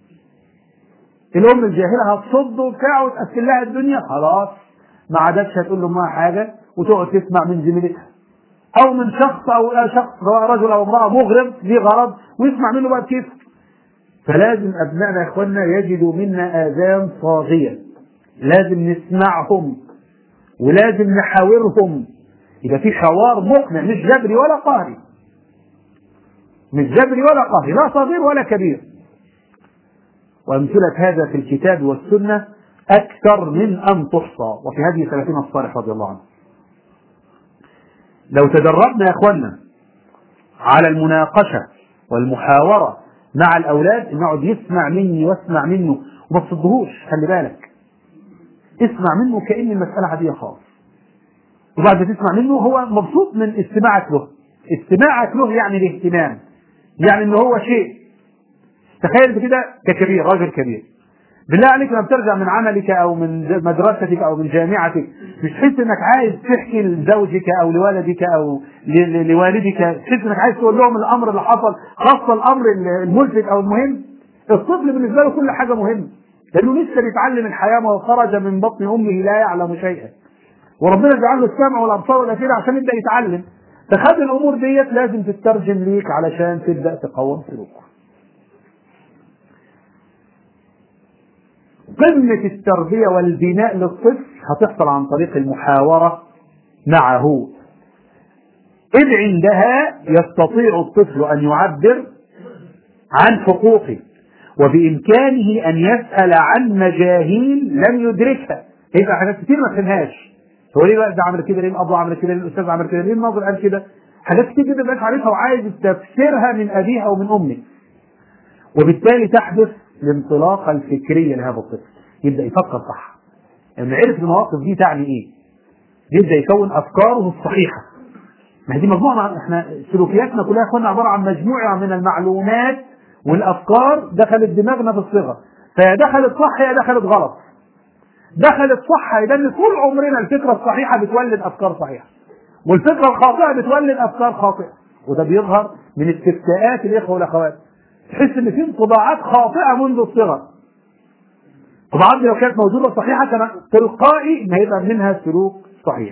الام الجاهله هتصد وبتاع وتقفل لها الدنيا خلاص ما عادتش هتقول لامها حاجه وتقعد تسمع من زميلتها او من شخص او شخص سواء رجل او امراه مغرب ذي غرض ويسمع منه بقى كيف فلازم ابنائنا يا اخواننا يجدوا منا اذان صاغيه لازم نسمعهم ولازم نحاورهم يبقى في حوار مقنع مش جبري ولا قهري مش جبري ولا قهري لا صغير ولا كبير وأمثلة هذا في الكتاب والسنة أكثر من أن تحصى وفي هذه سلفنا الصالح رضي الله عنه لو تدربنا يا اخوانا على المناقشة والمحاورة مع الأولاد إن يقعد يسمع مني واسمع منه وما تصدهوش خلي بالك اسمع منه كأن المسألة عادية خالص وبعد ما تسمع منه هو مبسوط من استماعك له استماعك له يعني الاهتمام يعني ان هو شيء تخيل كده ككبير راجل كبير بالله عليك لما بترجع من عملك او من مدرستك او من جامعتك مش تحس انك عايز تحكي لزوجك او لولدك او لوالدك تحس انك عايز تقول لهم الامر اللي حصل خاصه الامر الملفت او المهم الطفل بالنسبه له كل حاجه مهمه لانه لسه بيتعلم الحياه ما خرج من بطن امه لا يعلم شيئا وربنا جعل له السمع والابصار والافئده عشان يبدا يتعلم فخد الامور ديت لازم تترجم ليك علشان تبدا تقوم سلوكه قمة التربية والبناء للطفل هتحصل عن طريق المحاورة معه إذ عندها يستطيع الطفل أن يعبر عن حقوقه وبإمكانه أن يسأل عن مجاهيل لم يدركها يبقى حاجات كتير ما فهمهاش هو ليه بقى ده عمل كده ليه الأب عمل كده ليه الأستاذ عمل كده ليه الناظر قال كده حاجات كتير جدا مش عارفها وعايز تفسيرها من أبيها أو من أمه وبالتالي تحدث الانطلاقه الفكريه لهذا الطفل يبدا يفكر صح لما يعني عرف المواقف دي تعني ايه يبدا يكون افكاره الصحيحه ما دي مجموعه احنا سلوكياتنا كلها يا اخوانا عباره عن مجموعه من المعلومات والافكار دخلت دماغنا في الصغر فيا دخلت صح يا دخلت غلط دخلت صح لان طول عمرنا الفكره الصحيحه بتولد افكار صحيحه والفكره الخاطئه بتولد افكار خاطئه وده بيظهر من استفتاءات الاخوه والاخوات تحس ان في انطباعات خاطئه منذ الصغر طبعا لو كانت موجوده صحيحه كان تلقائي ان هيبقى منها سلوك صحيح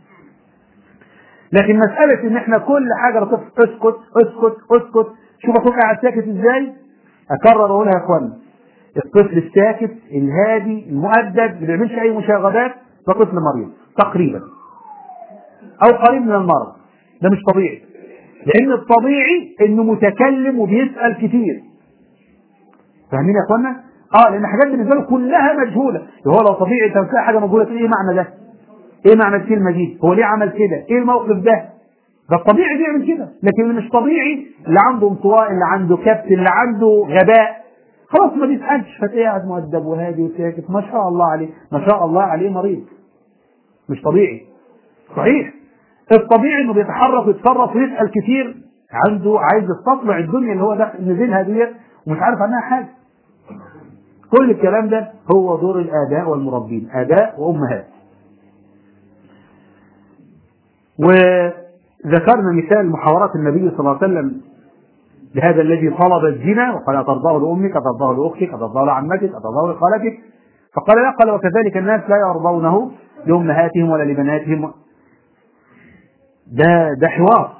لكن مساله ان احنا كل حاجه لطفل اسكت اسكت اسكت شوف اخوك قاعد ساكت ازاي اكرر اقولها يا اخوانا الطفل الساكت الهادي المؤدب اللي ما بيعملش اي مشاغبات ده طفل مريض تقريبا او قريب من المرض ده مش طبيعي لان الطبيعي انه متكلم وبيسال كتير فاهمين يا اخوانا اه لان حاجات بالنسبه له كلها مجهوله هو لو طبيعي انت بتلاقي حاجه مجهوله تقول ايه معنى ده ايه معنى الكلمه دي هو ليه عمل كده ايه الموقف ده ده الطبيعي بيعمل كده لكن اللي مش طبيعي اللي عنده انطواء اللي عنده كبت اللي عنده غباء خلاص ما بيسالش فتلاقيه قاعد مؤدب وهادي وساكت ما شاء الله عليه ما شاء الله عليه مريض مش طبيعي صحيح الطبيعي انه بيتحرك ويتصرف ويسال كتير عنده عايز يستطلع الدنيا اللي هو ده نزلها ديت ومش عارف عنها حاجه كل الكلام ده هو دور الاباء والمربين اباء وامهات وذكرنا مثال محاورات النبي صلى الله عليه وسلم لهذا الذي طلب الزنا وقال أترضاه لأمك أترضاه لأختك أترضاه لعمتك أترضاه لخالتك فقال لا قال وكذلك الناس لا يرضونه لأمهاتهم ولا لبناتهم ده ده حوار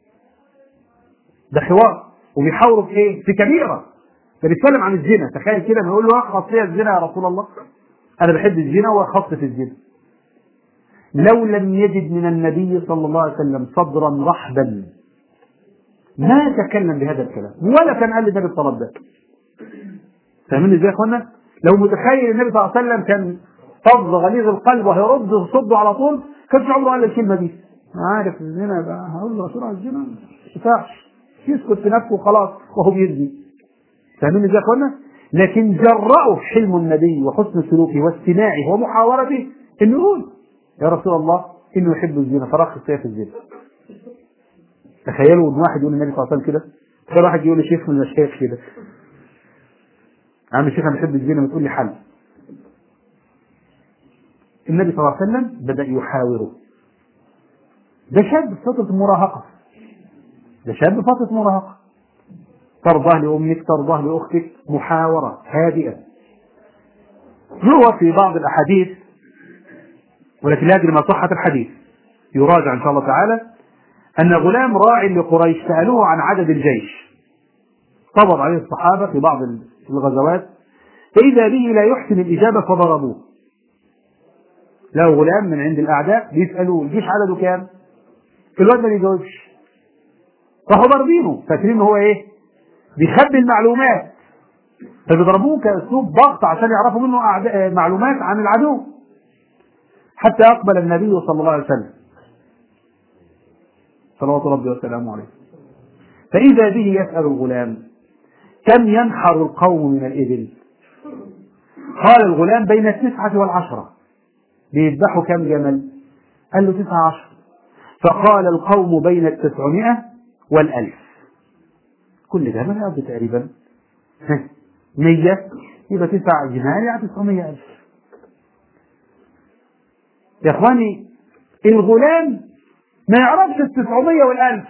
ده حوار وبيحاوروا في ايه؟ في كبيرة ده بيتكلم عن الزنا تخيل كده بيقول له اخص لي الزنا يا رسول الله انا بحب الزنا واخص في الزنا لو لم يجد من النبي صلى الله عليه وسلم صدرا رحبا ما تكلم بهذا الكلام ولا كان قال للنبي الطلب ده فاهمين ازاي يا اخوانا؟ لو متخيل النبي صلى الله عليه وسلم كان فظ غليظ القلب وهيرد يصده على طول كانش عمره قال الكلمه دي عارف الزنا بقى هقول له رسول على الزنا ما ينفعش يسكت في نفسه وخلاص وهو بيزني فاهمين ازاي يا اخوانا؟ لكن جرأه حلم النبي وحسن سلوكه واستماعه ومحاورته انه يقول يا رسول الله انه يحب الزنا فرخص فيها في الزنا تخيلوا ان واحد يقول للنبي صلى الله عليه وسلم كده تخيل واحد يقول لشيخ من المشايخ كده عم الشيخ انا بحب الزنا ما تقول لي حل النبي صلى الله عليه وسلم بدا يحاوره ده شاب في فتره المراهقه ده شاب في فتره المراهقه ترضاه لامك ترضاه لاختك محاوره هادئه يروى في بعض الاحاديث ولكن لا ادري ما صحه الحديث يراجع ان شاء الله تعالى أن غلام راع لقريش سألوه عن عدد الجيش صبر عليه الصحابة في بعض الغزوات فإذا به لا يحسن الإجابة فضربوه له غلام من عند الأعداء بيسألوه الجيش عدده كام؟ الواد ما بيجاوبش راحوا ضاربينه فاكرين هو إيه؟ بيخبي المعلومات فبيضربوه كأسلوب ضغط عشان يعرفوا منه أعداء معلومات عن العدو حتى أقبل النبي صلى الله عليه وسلم صلوات ربي وسلامه عليه فإذا به يسأل الغلام كم ينحر القوم من الإبل قال الغلام بين التسعة والعشرة بيذبحوا كم جمل قال له تسعة عشر فقال القوم بين التسعمائة والألف كل جمل يقضي تقريبا مية يبقى تسع جمال يعني تسعمية ألف يا إخواني الغلام ما يعرفش ال 900 وال1000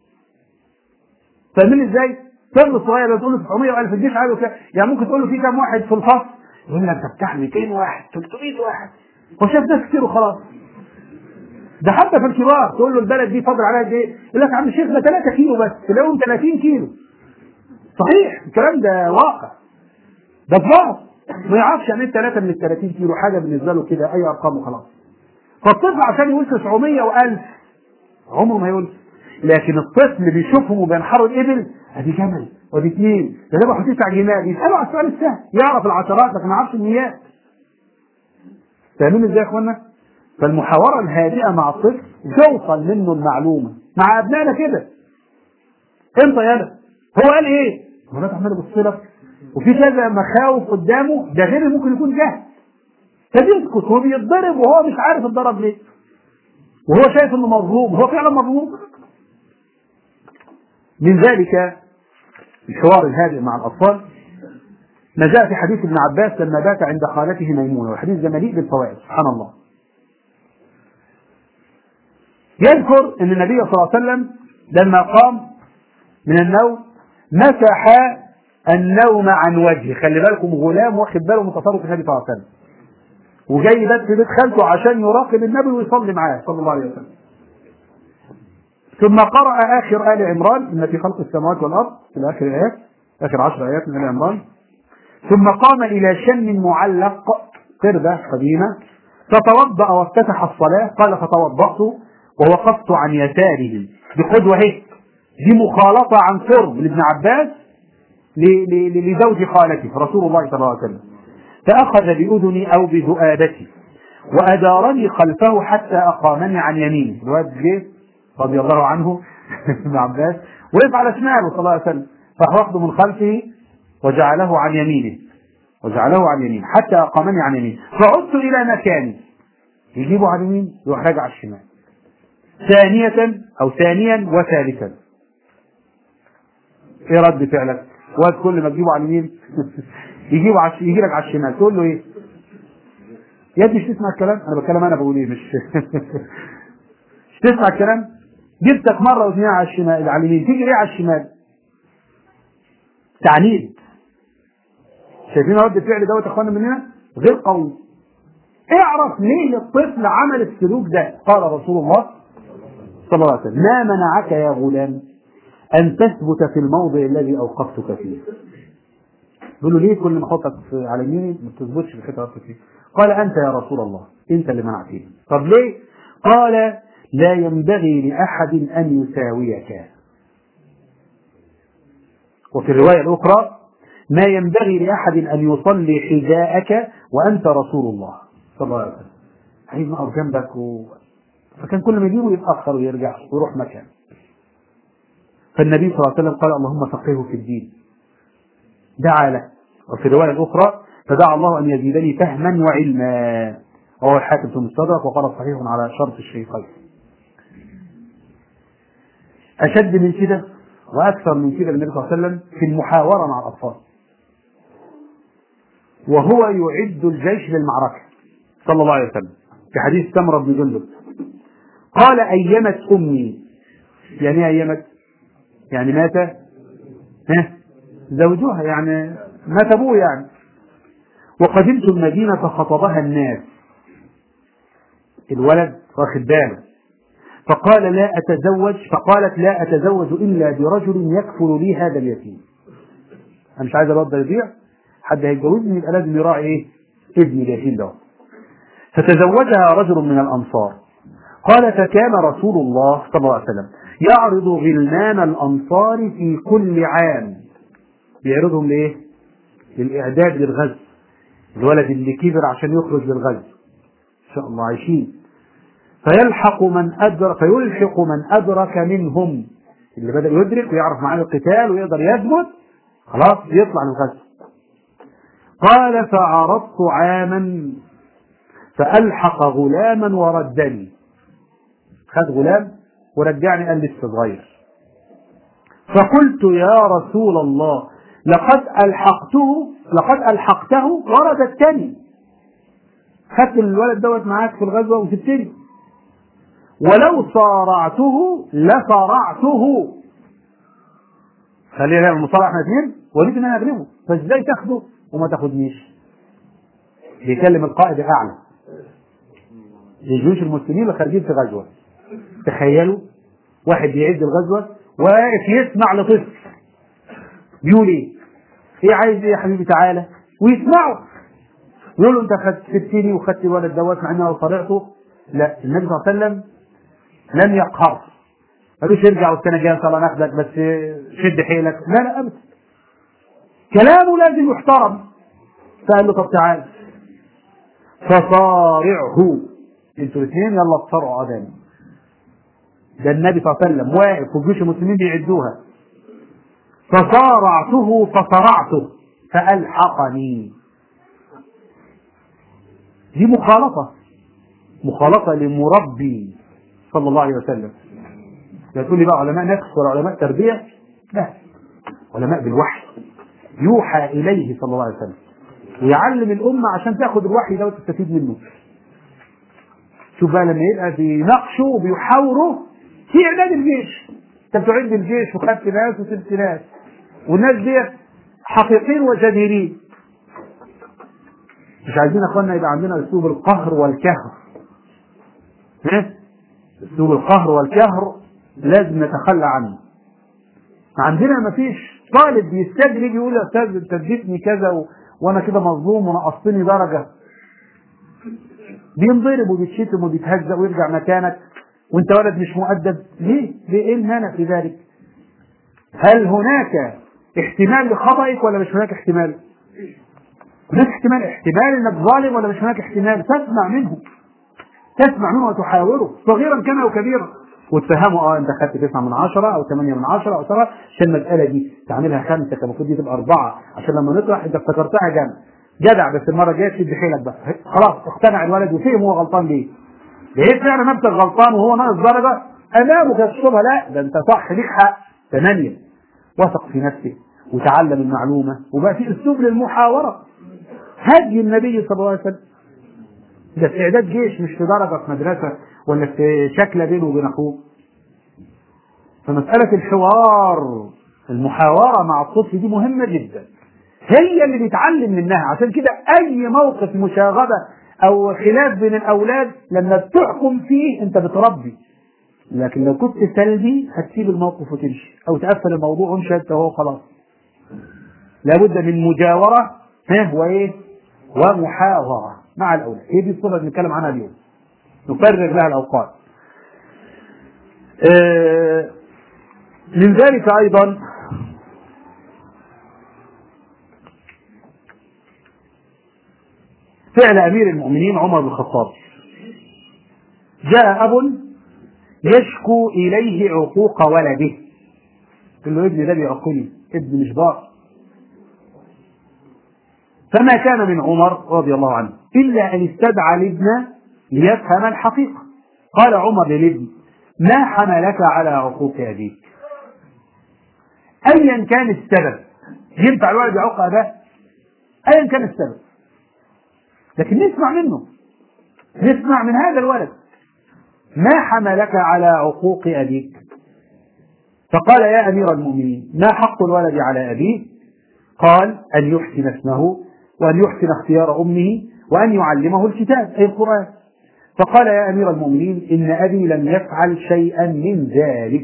فاهمين ازاي؟ طفل صغير لو تقول له 900 و1000 الجيش عايزه كام؟ يعني ممكن تقول له في كام واحد في الفصل؟ يقول لك ده بتاع 200 واحد 300 واحد هو شاف ناس كتير وخلاص ده حتى في الكبار تقول له البلد دي فاضل عليها قد ايه؟ يقول لك يا عم الشيخ ده 3 كيلو بس تلاقيهم 30 كيلو صحيح الكلام ده واقع ده ضعف ما يعرفش يعني ايه 3 من ال 30 كيلو حاجه بالنسبه له كده اي ارقام وخلاص فالطفل عشان يقول 900 و1000 عمره ما يقول لكن الطفل بيشوفهم وبينحروا الابل ادي جمل وادي اثنين ده ذبحوا تسع جمال يسالوا على السؤال السهل يعرف العشرات لكن ما يعرفش الميات فاهمين ازاي يا اخوانا؟ فالمحاورة الهادئة مع الطفل توصل منه المعلومة مع أبنائنا كده أنت يالا هو قال إيه؟ هو الناس عمال يبص لك وفي كذا مخاوف قدامه ده غير ممكن يكون جهل فبيسكت هو بيتضرب وهو مش عارف اتضرب ليه وهو شايف انه مظلوم هو فعلا مظلوم من ذلك الحوار الهادئ مع الاطفال ما جاء في حديث ابن عباس لما بات عند خالته ميمونه والحديث ده مليء بالفوائد سبحان الله يذكر ان النبي صلى الله عليه وسلم لما قام من النوم مسح النوم عن وجهه خلي بالكم غلام واخد باله من تصرف النبي صلى الله عليه وسلم وجاي بات في بيت خالته عشان يراقب النبي ويصلي معاه صلى الله عليه وسلم ثم قرأ آخر آل عمران إن في خلق السماوات والأرض في آخر الآيات آخر عشر آيات من آل عمران ثم قام إلى شن معلق قردة قديمة فتوضأ وافتتح الصلاة قال فتوضأت ووقفت عن يساره بقدوة هيك دي مخالطة عن قرب لابن عباس لزوج خالته رسول الله صلى الله عليه وسلم فأخذ بأذني أو بذؤابتي وأدارني خلفه حتى أقامني عن يمينه الواد جه رضي الله عنه ابن عباس وقف على شماله صلى الله عليه وسلم فراح واخده من خلفه وجعله عن يمينه وجعله عن يمينه حتى أقامني عن يمينه فعدت إلى مكاني يجيبه على اليمين يروح راجع على الشمال ثانية أو ثانيا وثالثا ايه رد فعلك؟ واد كل ما تجيبه على اليمين يجيبه على يجي لك على الشمال تقول له ايه؟ يا ابني مش تسمع الكلام؟ انا بتكلم انا بقول ايه مش مش تسمع الكلام؟ جبتك مره واثنين على الشمال على اليمين تيجي ليه على الشمال؟ تعنيد شايفين رد فعل دوت يا اخوانا مننا؟ غير قوي اعرف ليه الطفل عمل السلوك ده قال رسول الله صلى الله عليه وسلم ما منعك يا غلام ان تثبت في الموضع الذي اوقفتك فيه بيقول له ليه كل ما احطك على يميني ما تثبتش في الحته اللي فيه قال انت يا رسول الله انت اللي منعتني طب ليه قال لا ينبغي لاحد ان يساويك وفي الروايه الاخرى ما ينبغي لاحد ان يصلي حذاءك وانت رسول الله صلى الله عليه وسلم عايز نقف جنبك و... فكان كل ما يجيبه يتاخر ويرجع ويروح مكان فالنبي صلى الله عليه وسلم قال اللهم فقهه في الدين دعا له وفي الروايه الاخرى فدعا الله ان يزيدني فهما وعلما رواه الحاكم في المستدرك وقال صحيح على شرط الشيخين اشد من كده واكثر من كده النبي صلى الله عليه وسلم في المحاوره مع الاطفال وهو يعد الجيش للمعركه صلى الله عليه وسلم في حديث سمره بن جندب قال ايمت امي يعني ايه ايمت يعني مات ها زوجها يعني مات ابوه يعني وقدمت المدينة فخطبها الناس الولد واخد باله فقال لا أتزوج فقالت لا أتزوج إلا برجل يكفل لي هذا اليتيم أنا مش عايز الواد ده يضيع حد هيتجوزني يبقى لازم يراعي إيه ابني اليتيم ده فتزوجها رجل من الأنصار قال فكان رسول الله صلى الله عليه وسلم يعرض غلمان الأنصار في كل عام بيعرضهم لإيه؟ للإعداد للغزو الولد اللي كبر عشان يخرج للغزو إن شاء الله عايشين فيلحق من أدرك فيلحق من أدرك منهم اللي بدأ يدرك ويعرف معاني القتال ويقدر يثبت خلاص يطلع للغزو قال فعرضت عاما فألحق غلاما وردني خد غلام ورجعني قال لسه صغير فقلت يا رسول الله لقد ألحقته لقد ألحقته ورددتني خدت الولد دوت معاك في الغزوة وسبتني ولو صارعته لصرعته خلينا نعمل المصارعة احنا اثنين وريت ان انا اغلبه فازاي تاخده وما تاخدنيش بيكلم القائد الاعلى لجيوش المسلمين اللي خارجين في غزوه تخيلوا واحد بيعد الغزوه واقف يسمع لطفل بيقول ايه؟ ايه عايز ايه يا حبيبي تعالى ويسمعه يقول له انت خدت سبتني وخدت الولد دوت مع ان انا لو صارعته لا النبي صلى الله عليه وسلم لم يقهر قالوش ارجع والسنه الجايه ان شاء الله ناخدك بس شد حيلك لا لا ابدا كلامه لازم يحترم فقال له طب تعال فصارعه انتوا الاثنين يلا تصارعوا ادم ده النبي صلى الله عليه وسلم واقف وجيوش المسلمين بيعدوها فصارعته فصرعته فألحقني دي مخالطة مخالطة لمربي صلى الله عليه وسلم لا تقول لي بقى علماء نفس ولا علماء تربية لا علماء بالوحي يوحى إليه صلى الله عليه وسلم ويعلم الأمة عشان تاخد الوحي ده وتستفيد منه شوف بقى لما يبقى بيناقشوا وبيحاوروا في إعداد الجيش أنت بتعد الجيش وخدت ناس وسبت ناس والناس ديت حقيقيين وجديرين مش عايزين يا اخوانا يبقى عندنا اسلوب القهر والكهر ها اسلوب القهر والكهر لازم نتخلى عنه عندنا ما فيش طالب بيستجري يقول يا استاذ انت اديتني كذا و... وانا كده مظلوم ونقصتني درجه بينضرب وبيتشتم وبيتهزأ ويرجع مكانك وانت ولد مش مؤدب ليه؟ ليه ايه المانع في ذلك؟ هل هناك احتمال لخطئك ولا مش هناك احتمال؟ هناك احتمال احتمال انك ظالم ولا مش هناك احتمال تسمع منه تسمع منه وتحاوره صغيرا كان او كبيرا وتفهمه اه انت خدت تسعة من عشرة او ثمانية من عشرة او سبعة عشان المسألة دي تعملها خمسة كان المفروض دي تبقى أربعة عشان لما نطرح انت افتكرتها جنب جدع بس المرة الجاية تشد حيلك بقى خلاص اقتنع الولد وفهم هو غلطان ليه لقيت فعلا نفسك غلطان وهو ناقص درجة امامك يكتبها لا ده انت صح ليك حق ثمانية وثق في نفسه وتعلم المعلومة وبقى في أسلوب للمحاورة هدي النبي صلى الله عليه وسلم ده في إعداد جيش مش في درجة في مدرسة ولا في شكل بينه وبين أخوه فمسألة الحوار المحاورة مع الطفل دي مهمة جدا هي اللي بيتعلم منها عشان كده أي موقف مشاغبة أو خلاف بين الأولاد لما بتحكم فيه أنت بتربي لكن لو كنت سلبي هتسيب الموقف وتمشي أو تقفل الموضوع وامشي أنت وهو خلاص لابد من مجاورة ها وإيه ومحاورة مع الأولاد هي دي الصورة اللي بنتكلم عنها اليوم نفرغ لها الأوقات آه من ذلك أيضا فعل أمير المؤمنين عمر بن الخطاب جاء أب يشكو إليه عقوق ولده قال له ابني ده بيعقني ابني مش بار فما كان من عمر رضي الله عنه إلا أن استدعى الابن ليفهم الحقيقة قال عمر للابن ما حملك على عقوق أبيك أيا كان السبب ينفع الولد يعق أباه أيا كان السبب لكن نسمع منه نسمع من هذا الولد ما حملك على عقوق أبيك فقال يا أمير المؤمنين ما حق الولد على أبيه قال أن يحسن اسمه وأن يحسن اختيار أمه وأن يعلمه الكتاب أي القرآن فقال يا أمير المؤمنين إن أبي لم يفعل شيئا من ذلك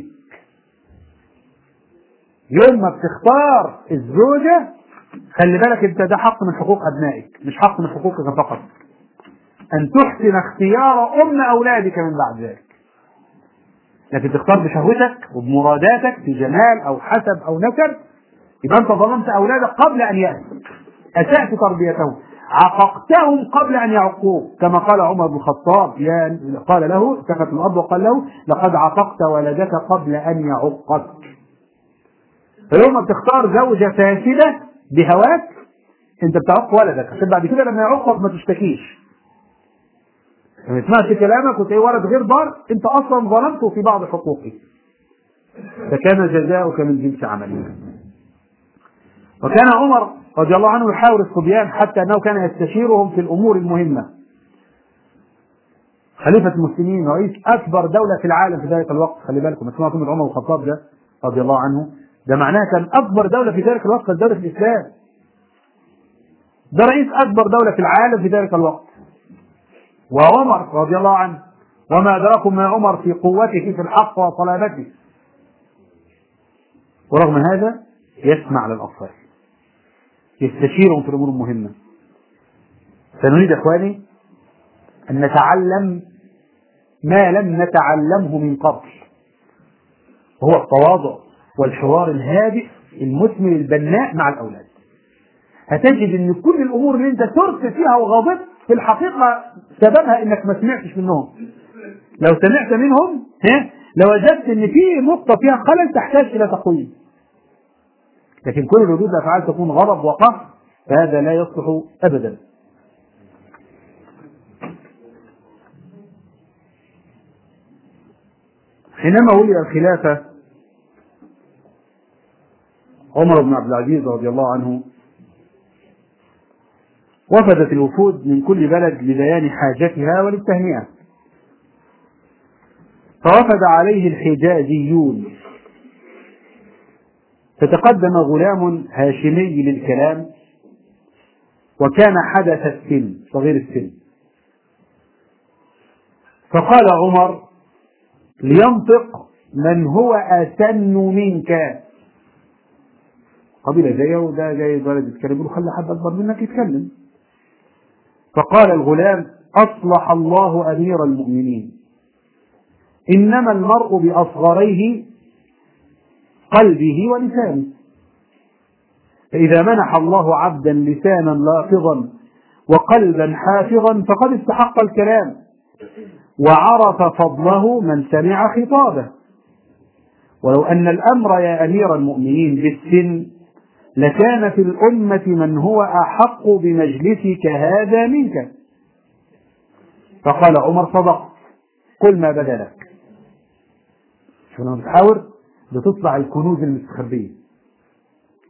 يوم ما بتختار الزوجة خلي بالك انت ده حق من حقوق ابنائك مش حق من حقوقك فقط ان تحسن اختيار ام اولادك من بعد ذلك لكن تختار بشهوتك وبمراداتك في جمال او حسب او نسب يبقى انت ظلمت اولادك قبل ان ياتوا اسات تربيتهم عققتهم قبل ان يعقوك كما قال عمر بن الخطاب يا قال له سكت الاب وقال له لقد عققت ولدك قبل ان يعقك فيوم ما بتختار زوجة فاسدة بهواك انت بتعق ولدك عشان بعد كده لما يعقك ما تشتكيش ما تسمعش كلامك وتلاقي ولد غير بار انت اصلا ظلمته في بعض حقوقه فكان جزاؤك من جنس عملك وكان عمر رضي الله عنه يحاور الصبيان حتى انه كان يستشيرهم في الامور المهمه خليفة المسلمين رئيس أكبر دولة في العالم في ذلك الوقت خلي بالكم اسمعوا كلمة عمر بن الخطاب ده رضي الله عنه ده معناه كان أكبر دولة في ذلك الوقت كانت دولة الإسلام ده رئيس أكبر دولة في العالم في ذلك الوقت وعمر رضي الله عنه وما أدراكم ما عمر في قوته في الحق وصلابته ورغم هذا يسمع للأطفال يستشيرهم في الأمور المهمة فنريد إخواني أن نتعلم ما لم نتعلمه من قبل وهو التواضع والحوار الهادئ المثمر البناء مع الأولاد هتجد ان كل الامور اللي انت ترس فيها وغضبت في الحقيقه سببها انك ما سمعتش منهم لو سمعت منهم ها لوجدت ان في نقطه فيها خلل تحتاج الى تقويم لكن كل ردود الافعال تكون غضب وقهر فهذا لا يصلح ابدا حينما ولي الخلافه عمر بن عبد العزيز رضي الله عنه وفدت الوفود من كل بلد لبيان حاجتها وللتهنئة فوفد عليه الحجازيون فتقدم غلام هاشمي للكلام وكان حدث السن صغير السن فقال عمر لينطق من هو أسن منك قبيلة زيه وده جاي ولد يتكلم يقول خلي حد أكبر منك يتكلم فقال الغلام أصلح الله أمير المؤمنين إنما المرء بأصغريه قلبه ولسانه فإذا منح الله عبدا لسانا لافظا وقلبا حافظا فقد استحق الكلام وعرف فضله من سمع خطابه ولو أن الأمر يا أمير المؤمنين بالسن لكان في الأمة من هو أحق بمجلسك هذا منك فقال عمر صدق قل ما بدا لك شو بتحاور بتطلع الكنوز المستخبية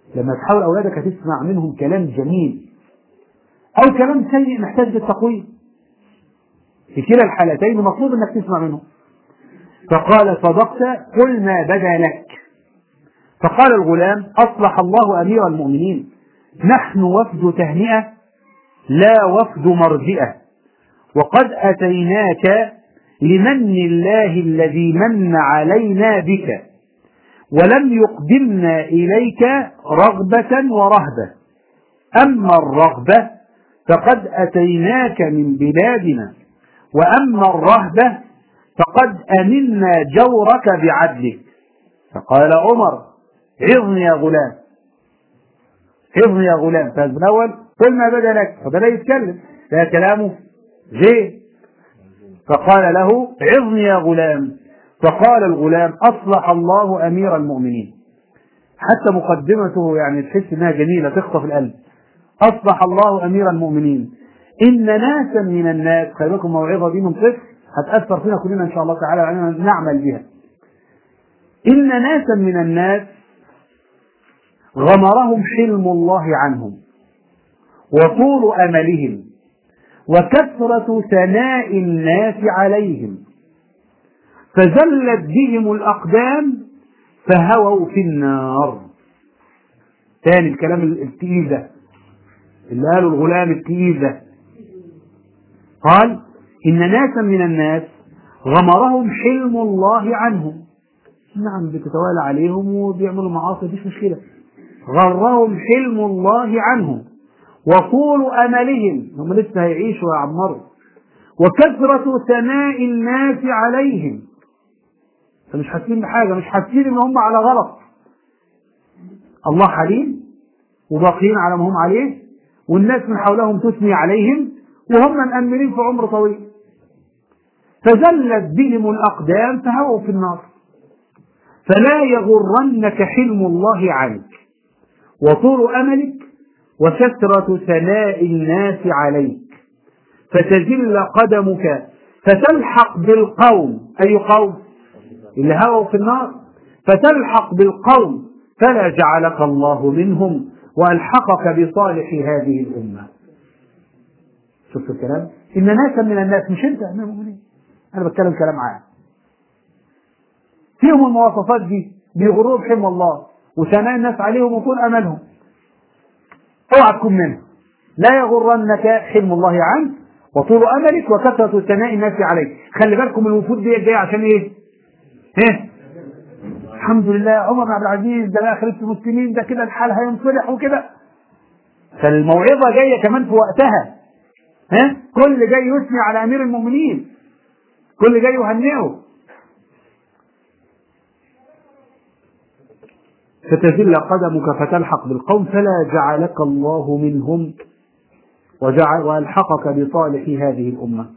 لما تحاول أولادك هتسمع منهم كلام جميل أو كلام سيء محتاج للتقويم في كلا الحالتين مطلوب انك تسمع منهم فقال صدقت قل ما بدا لك فقال الغلام اصلح الله امير المؤمنين نحن وفد تهنئه لا وفد مرجئه وقد اتيناك لمن الله الذي من علينا بك ولم يقدمنا اليك رغبه ورهبه اما الرغبه فقد اتيناك من بلادنا وأما الرهبة فقد أمنا جورك بعدلك فقال عمر عظني يا غلام عظني يا غلام فالابن الأول قل ما بدا لك فبدأ يتكلم ده كلامه زين فقال له عظني يا غلام فقال الغلام أصلح الله أمير المؤمنين حتى مقدمته يعني تحس انها جميله تخطف القلب اصلح الله امير المؤمنين إن ناسا من الناس خلي بالكم موعظة دي من طفل هتأثر فينا كلنا إن شاء الله تعالى علينا نعمل بها إن ناسا من الناس غمرهم حلم الله عنهم وطول أملهم وكثرة ثناء الناس عليهم فزلت بهم الأقدام فهووا في النار ثاني الكلام التقيل ده اللي قاله الغلام التقيل ده قال إن ناسا من الناس غمرهم حلم الله عنهم نعم بتتوالى عليهم وبيعملوا معاصي مفيش مشكلة غرهم حلم الله عنهم وطول أملهم هم لسه هيعيشوا ويعمروا وكثرة ثناء الناس عليهم فمش حاسين بحاجة مش حاسين إن هم على غلط الله حليم وباقيين على ما هم عليه والناس من حولهم تثني عليهم وهم مأمنين في عمر طويل فزلت بهم الأقدام فهووا في النار فلا يغرنك حلم الله عنك وطول أملك وكثرة ثناء الناس عليك فتزل قدمك فتلحق بالقوم أي قوم اللي هووا في النار فتلحق بالقوم فلا جعلك الله منهم وألحقك بصالح هذه الأمة شفت الكلام إن ناسا من الناس مش أنت من المؤمنين أنا بتكلم كلام عام فيهم المواصفات دي بيغروا بحلم الله وثناء الناس عليهم وطول أملهم اوعى تكون منهم لا يغرنك حلم الله عنك وطول أملك وكثرة ثناء الناس عليك خلي بالكم الوفود دي جاية عشان إيه؟ إيه؟ الحمد لله عمر بن عبد العزيز ده بقى خليفة المسلمين ده كده الحال هينصلح وكده فالموعظة جاية كمان في وقتها ها كل جاي يثني على امير المؤمنين كل جاي يهنئه فتزل قدمك فتلحق بالقوم فلا جعلك الله منهم وجعل والحقك بصالح هذه الامه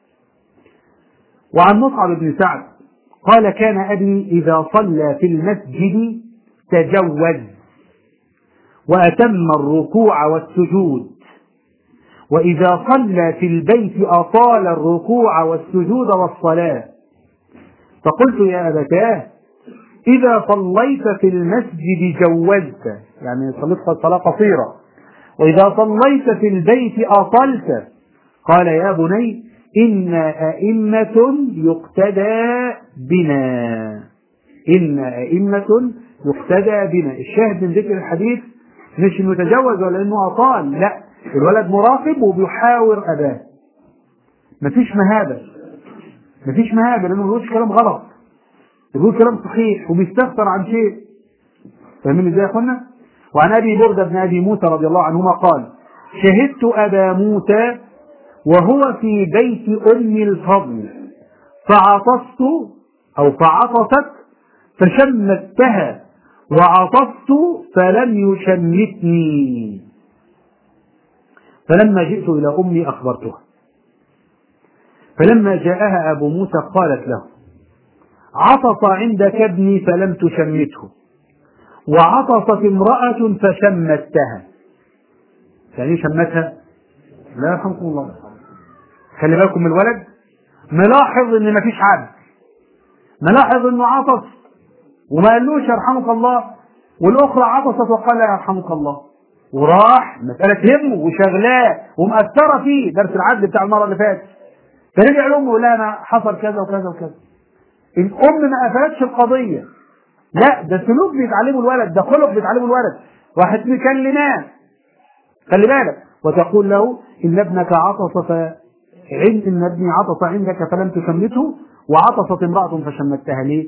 وعن مصعب بن سعد قال كان ابي اذا صلى في المسجد تجوز واتم الركوع والسجود وإذا صلى في البيت أطال الركوع والسجود والصلاة فقلت يا أبتاه إذا صليت في المسجد جوزت يعني صليت صلاة قصيرة وإذا صليت في البيت أطلت قال يا بني إن أئمة يقتدى بنا إن أئمة يقتدى بنا الشاهد من ذكر الحديث مش انه يتجوز ولا انه اطال لا الولد مراقب وبيحاور اباه مفيش مهابه مفيش مهابه لانه ما بيقولش كلام غلط بيقول كلام صحيح وبيستفسر عن شيء فاهمين ازاي يا اخوانا؟ وعن ابي برده بن ابي موسى رضي الله عنهما قال شهدت ابا موسى وهو في بيت ام الفضل فعطست او فعطست فشمتها وعطست فلم يشمتني فلما جئت إلى أمي أخبرتها فلما جاءها أبو موسى قالت له عطس عندك ابني فلم تشمته وعطست امرأة فشمتها يعني شمتها لا يرحمكم الله خلي بالكم من الولد ملاحظ ان مفيش عبد ملاحظ انه عطس وما قالوش يرحمك الله والاخرى عطست وقال لا يرحمك الله وراح مساله تهمه وشغلاه ومأثره فيه درس العدل بتاع المره اللي فاتت فرجع لامه يقول لها انا حصل كذا وكذا وكذا الام ما قفلتش القضيه لا ده سلوك بيتعلمه الولد ده خلق بيتعلمه الولد واحد مكلماه خلي بالك وتقول له ان ابنك عطس ف عند ان ابني عطس عندك فلم تشمته وعطست امراه فشمتها ليه؟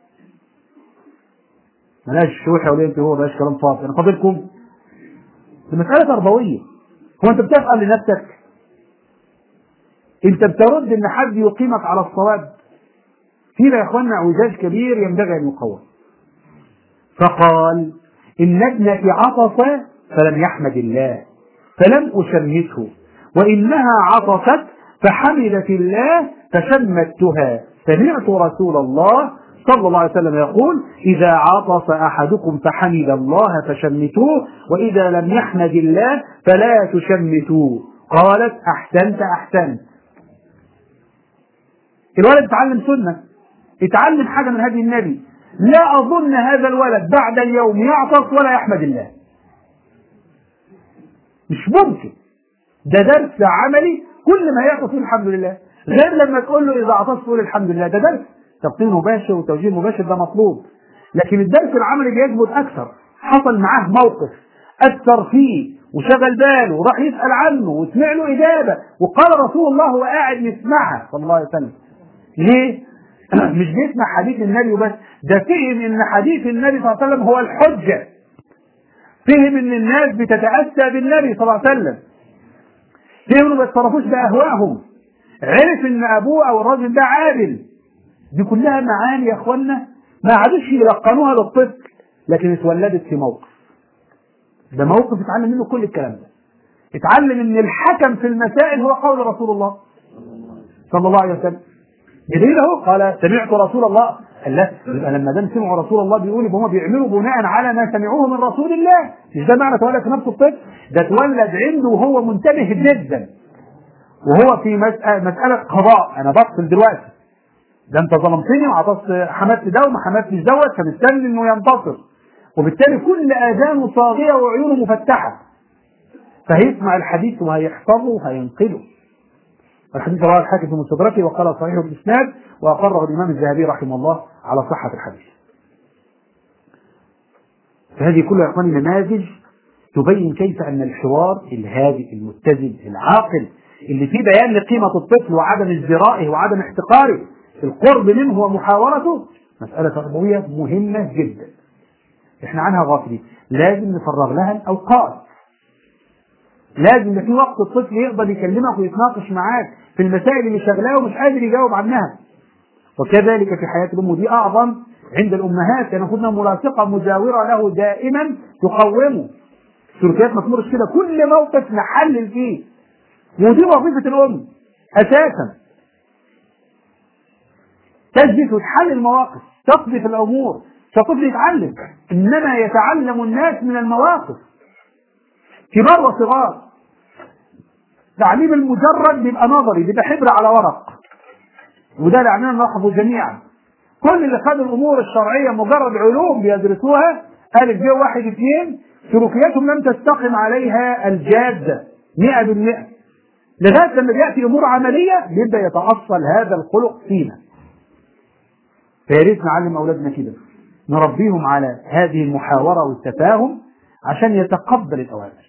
ملاش شوحه ولا انت هو بلاش كلام فاضي انا فاضلكم دي مساله تربويه هو انت بتسال لنفسك انت بترد ان حد يقيمك على الصواب فينا يا اخوانا اعوجاج كبير ينبغي ان يقوم فقال ان ابنك عطس فلم يحمد الله فلم اشمته وانها عطست فحمدت الله فشمتها سمعت رسول الله صلى الله عليه وسلم يقول إذا عطس أحدكم فحمد الله فشمتوه وإذا لم يحمد الله فلا تشمتوه قالت أحسنت أحسنت الولد اتعلم سنة اتعلم حاجة من هدي النبي لا أظن هذا الولد بعد اليوم يعطس ولا يحمد الله مش ممكن ده درس عملي كل ما يعطس يقول الحمد لله غير لما تقول له إذا عطست تقول الحمد لله ده درس تبطين مباشر وتوجيه مباشر ده مطلوب لكن الدرس العملي بيثبت أكثر حصل معاه موقف أثر فيه وشغل باله وراح يسأل عنه وسمع له إجابة وقال رسول الله وقاعد يسمعها صلى الله عليه وسلم ليه؟ مش بيسمع حديث النبي وبس ده فهم ان حديث النبي صلى الله عليه وسلم هو الحجة فهم ان الناس بتتأسى بالنبي صلى الله عليه وسلم فهم انه ما يتصرفوش بأهوائهم عرف ان ابوه او الراجل ده عادل دي كلها معاني يا اخوانا ما عادوش يلقنوها للطفل لكن اتولدت في موقف ده موقف اتعلم منه كل الكلام ده اتعلم ان الحكم في المسائل هو قول رسول الله صلى الله عليه وسلم بدليل اهو قال سمعت رسول الله قال لا يبقى لما دام سمعوا رسول الله بيقول يبقى هم بيعملوا بناء على ما سمعوه من رسول الله مش ده معنى تولد في نفس الطفل ده اتولد عنده وهو منتبه جدا وهو في مسألة, مسألة قضاء انا بفصل دلوقتي ده انت ظلمتني وعطست حمدت ده وما حمدتش دوت فمستني انه ينتصر وبالتالي كل اذانه صاغيه وعيونه مفتحه فهيسمع الحديث وهيحفظه وهينقله الحديث رواه الحاكم في مستدركه وقال صحيح الاسناد واقره الامام الذهبي رحمه الله على صحه الحديث. فهذه كلها يا اخواني نماذج تبين كيف ان الحوار الهادئ المتزن العاقل اللي فيه بيان لقيمه الطفل وعدم ازدرائه وعدم احتقاره القرب منه ومحاورته مساله تربويه مهمه جدا. احنا عنها غافلين لازم نفرغ لها الاوقات لازم يبقى في وقت الطفل يقدر يكلمك ويتناقش معاك في المسائل اللي شغلاه ومش قادر يجاوب عنها وكذلك في حياة الأم ودي أعظم عند الأمهات كان خدنا ملاصقة مجاورة له دائما تقومه سلوكيات ما تمرش كده كل موقف نحلل فيه ودي وظيفة الأم أساسا تثبت وتحلل المواقف تثبت الأمور فالطفل يتعلم إنما يتعلم الناس من المواقف كبار وصغار تعليم المجرد بيبقى نظري بيبقى حبر على ورق وده اللي علينا نلاحظه جميعا كل اللي خدوا الامور الشرعيه مجرد علوم بيدرسوها الف ب واحد اثنين سلوكياتهم لم تستقم عليها الجاده 100% لغايه لما بياتي امور عمليه بيبدا يتاصل هذا الخلق فينا فيا ريت نعلم اولادنا كده نربيهم على هذه المحاوره والتفاهم عشان يتقبل الاوامر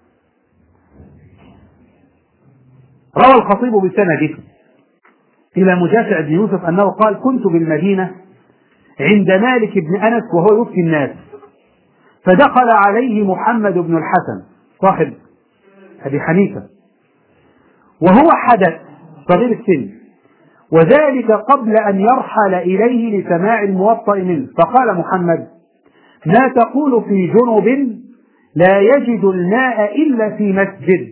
روى الخطيب بسنده إلى مجاشع بن يوسف أنه قال كنت بالمدينة عند مالك بن أنس وهو يفتي الناس فدخل عليه محمد بن الحسن صاحب أبي حنيفة وهو حدث صغير السن وذلك قبل أن يرحل إليه لسماع الموطأ منه فقال محمد ما تقول في جنب لا يجد الماء إلا في مسجد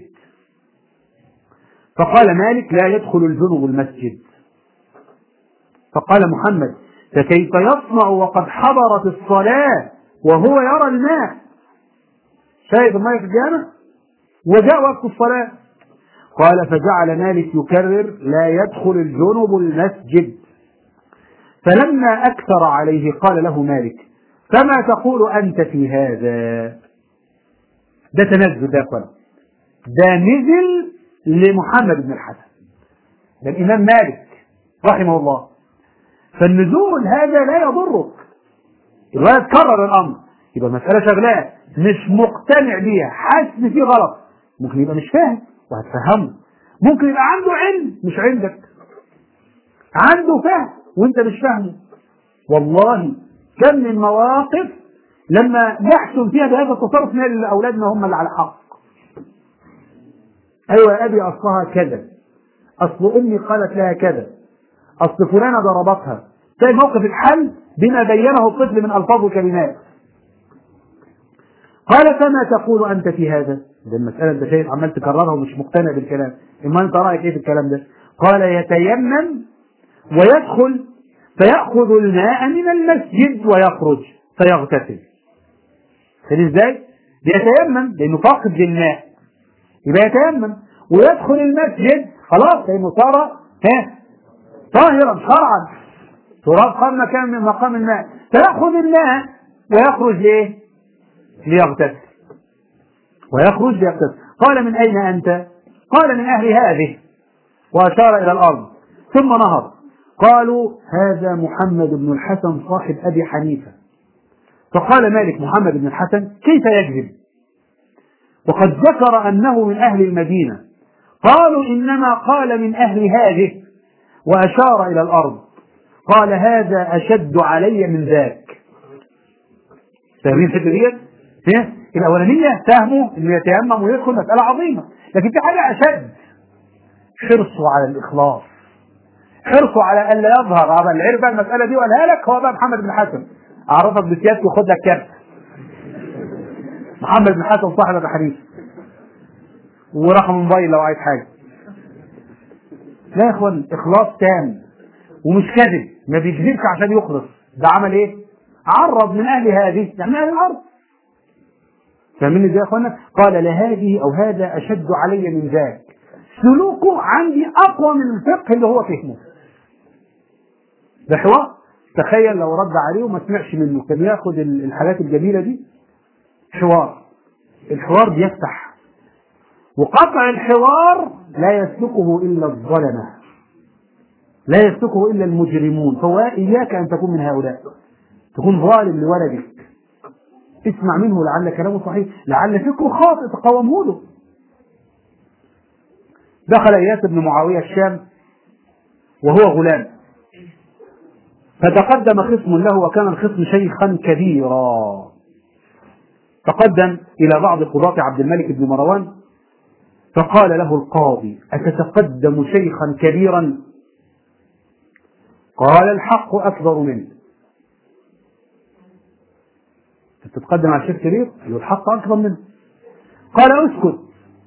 فقال مالك لا يدخل الجنب المسجد فقال محمد فكيف يصنع وقد حضرت الصلاة وهو يرى الماء شايف الماء في الجامع وجاء وقت الصلاة قال فجعل مالك يكرر لا يدخل الجنب المسجد فلما أكثر عليه قال له مالك فما تقول أنت في هذا ده تنزل ده يا ده نزل لمحمد بن الحسن ده الإمام مالك رحمه الله فالنزول هذا لا يضرك الولد كرر الأمر يبقى المسألة شغلاه مش مقتنع بيها حاسس إن في غلط ممكن يبقى مش فاهم وهتفهمه ممكن يبقى عنده علم مش عندك عنده فهم وانت مش فاهمه والله كم من مواقف لما نحسن فيها بهذا التصرف نلاقي لاولادنا هم اللي على حق ايوه يا ابي اصلها كذا اصل امي قالت لها كذا اصل فلانه ضربتها تلاقي موقف الحل بما بينه الطفل من الفاظ وكلمات قال فما تقول انت في هذا ده المساله انت شايف عمال تكررها ومش مقتنع بالكلام اما انت رايك ايه في الكلام ده قال يتيمم ويدخل فيأخذ الماء من المسجد ويخرج فيغتسل فاهم ازاي؟ بيتيمم لأنه فاقد للماء يبقى يتيمم ويدخل المسجد خلاص لأنه صار ها طاهرا شرعا تراب قام مكان من مقام الماء فيأخذ الماء ويخرج ليه؟ ليغتسل ويخرج ليغتسل قال من أين أنت؟ قال من أهل هذه وأشار إلى الأرض ثم نهض قالوا هذا محمد بن الحسن صاحب أبي حنيفة فقال مالك محمد بن الحسن كيف يكذب وقد ذكر أنه من أهل المدينة قالوا إنما قال من أهل هذه وأشار إلى الأرض قال هذا أشد علي من ذاك فاهمين الحتة ديت؟ الأولانية فهموا إنه يتيمم ويدخل مسألة عظيمة لكن في حاجة أشد حرصوا على الإخلاص حرصوا على ألا يظهر هذا اللي عرف المسألة دي وقالها لك هو بقى محمد بن حسن أعرفك بسيادته وخد لك كارت محمد بن حسن صاحب أبي حنيفة ورقم موبايل لو عايز حاجة لا يا اخوان اخلاص تام ومش كذب ما بيكذبش عشان يخلص ده عمل ايه؟ عرض من اهل هذه يعني اهل الارض فاهمين ازاي يا اخوانا؟ قال لهذه او هذا اشد علي من ذاك سلوكه عندي اقوى من الفقه اللي هو فهمه ده حوار تخيل لو رد عليه وما سمعش منه كان ياخد الحاجات الجميله دي حوار الحوار بيفتح وقطع الحوار لا يسلكه الا الظلمه لا يسلكه الا المجرمون فهو اياك ان تكون من هؤلاء تكون ظالم لولدك اسمع منه لعل كلامه صحيح لعل فكره خاطئ تقاومه له دخل اياس بن معاويه الشام وهو غلام فتقدم خصم له وكان الخصم شيخا كبيرا تقدم إلى بعض قضاة عبد الملك بن مروان فقال له القاضي أتتقدم شيخا كبيرا قال الحق أكبر منه تتقدم على شيخ كبير قال الحق أكبر منه قال اسكت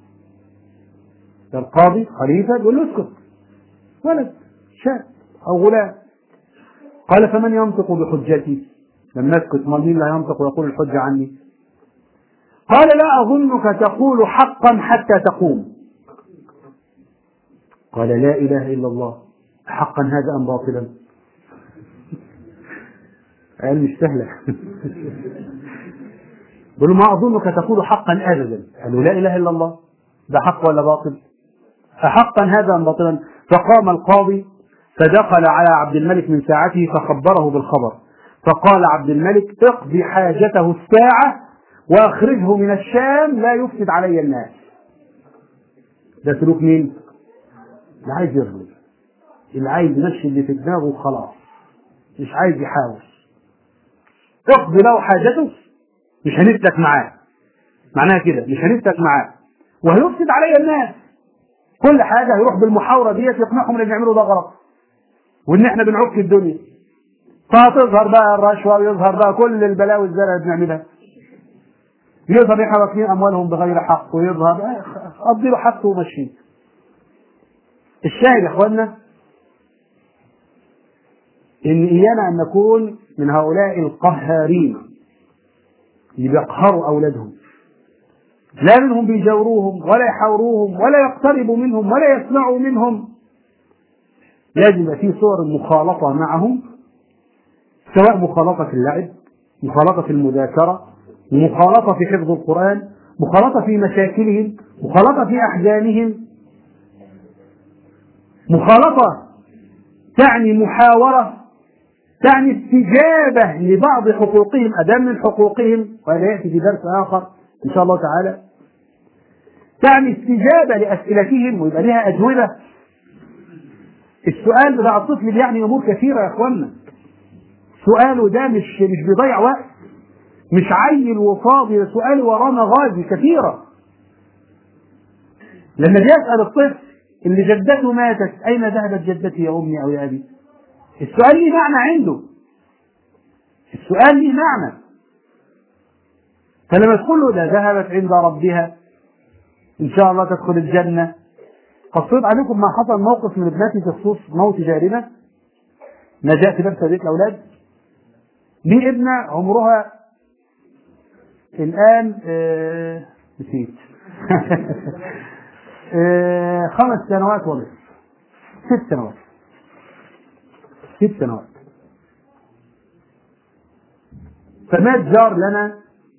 القاضي خليفة يقول له اسكت ولد شاب أو غلام قال فمن ينطق بحجتي لم نسكت ما مين لا ينطق ويقول الحجة عني قال لا أظنك تقول حقا حتى تقوم قال لا إله إلا الله حقا هذا أم باطلا قال مش سهلة بيقول ما أظنك تقول حقا أبدا قالوا لا إله إلا الله ده حق ولا باطل أحقا هذا أم باطلا فقام القاضي فدخل على عبد الملك من ساعته فخبره بالخبر فقال عبد الملك اقضي حاجته الساعة واخرجه من الشام لا يفسد علي الناس ده سلوك مين؟ اللي عايز يرضي اللي عايز يمشي اللي في دماغه وخلاص مش عايز يحاول اقضي له حاجته مش هنسلك معاه معناها كده مش هنسلك معاه وهيفسد علي الناس كل حاجه هيروح بالمحاوره ديت يقنعهم ان اللي بيعملوا ده غلط وان احنا بنعك الدنيا فهتظهر بقى الرشوه ويظهر بقى كل البلاوي الزرقاء اللي بنعملها يظهر احنا واكلين اموالهم بغير حق ويظهر قضي له حقه ومشيه الشاهد يا اخوانا ان ايانا ان نكون من هؤلاء القهارين اللي بيقهروا اولادهم لا منهم بيجاوروهم ولا يحاوروهم ولا يقتربوا منهم ولا يسمعوا منهم لازم يبقى في صور المخالطة معهم سواء مخالطة في اللعب مخالطة في المذاكرة مخالطة في حفظ القرآن مخالطة في مشاكلهم مخالطة في أحزانهم مخالطة تعني محاورة تعني استجابة لبعض حقوقهم أدام من حقوقهم وهذا يأتي في درس آخر إن شاء الله تعالى تعني استجابة لأسئلتهم ويبقى لها أجوبة السؤال بتاع الطفل بيعني أمور كثيرة يا إخوانا سؤاله ده مش مش بيضيع وقت مش عيل وفاضي سؤال وراه مغازي كثيرة لما بيسأل الطفل اللي جدته ماتت أين ذهبت جدتي يا أمي أو يا أبي السؤال ليه معنى عنده السؤال ليه معنى فلما تقول له ده ذهبت عند ربها إن شاء الله تدخل الجنة قصيت عليكم ما حصل موقف من ابنتي بخصوص موت جارنا نجاة في نفس بيت الأولاد لي ابنة عمرها الآن آه نسيت آه خمس سنوات ونصف ست سنوات ست سنوات فمات جار لنا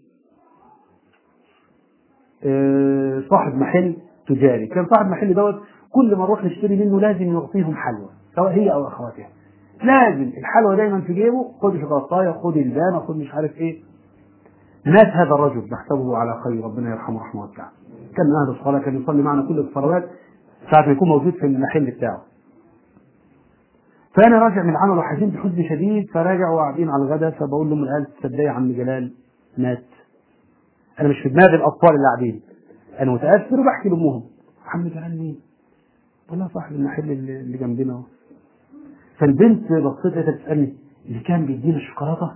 آه صاحب محل تجاري كان صاحب محل دوت كل ما نروح نشتري منه لازم يعطيهم حلوى سواء هي او اخواتها لازم الحلوى دايما في جيبه خد شوكولاته خد البانه خد مش عارف ايه مات هذا الرجل نحسبه على خير ربنا يرحمه رحمه واسعه كان من اهل الصلاه كان يصلي معنا كل الصلوات ساعه ما يكون موجود في المحل بتاعه فانا راجع من العمل وحزين بحزن شديد فراجع وقاعدين على الغداء فبقول لهم الان تصدقي يا عم جلال مات انا مش في دماغي الاطفال اللي قاعدين انا متاثر وبحكي لامهم عم جلال مين؟ والله صاحب المحل اللي اللي جنبنا اهو فالبنت بصيت لقيتها بتسالني اللي كان بيدينا الشوكولاته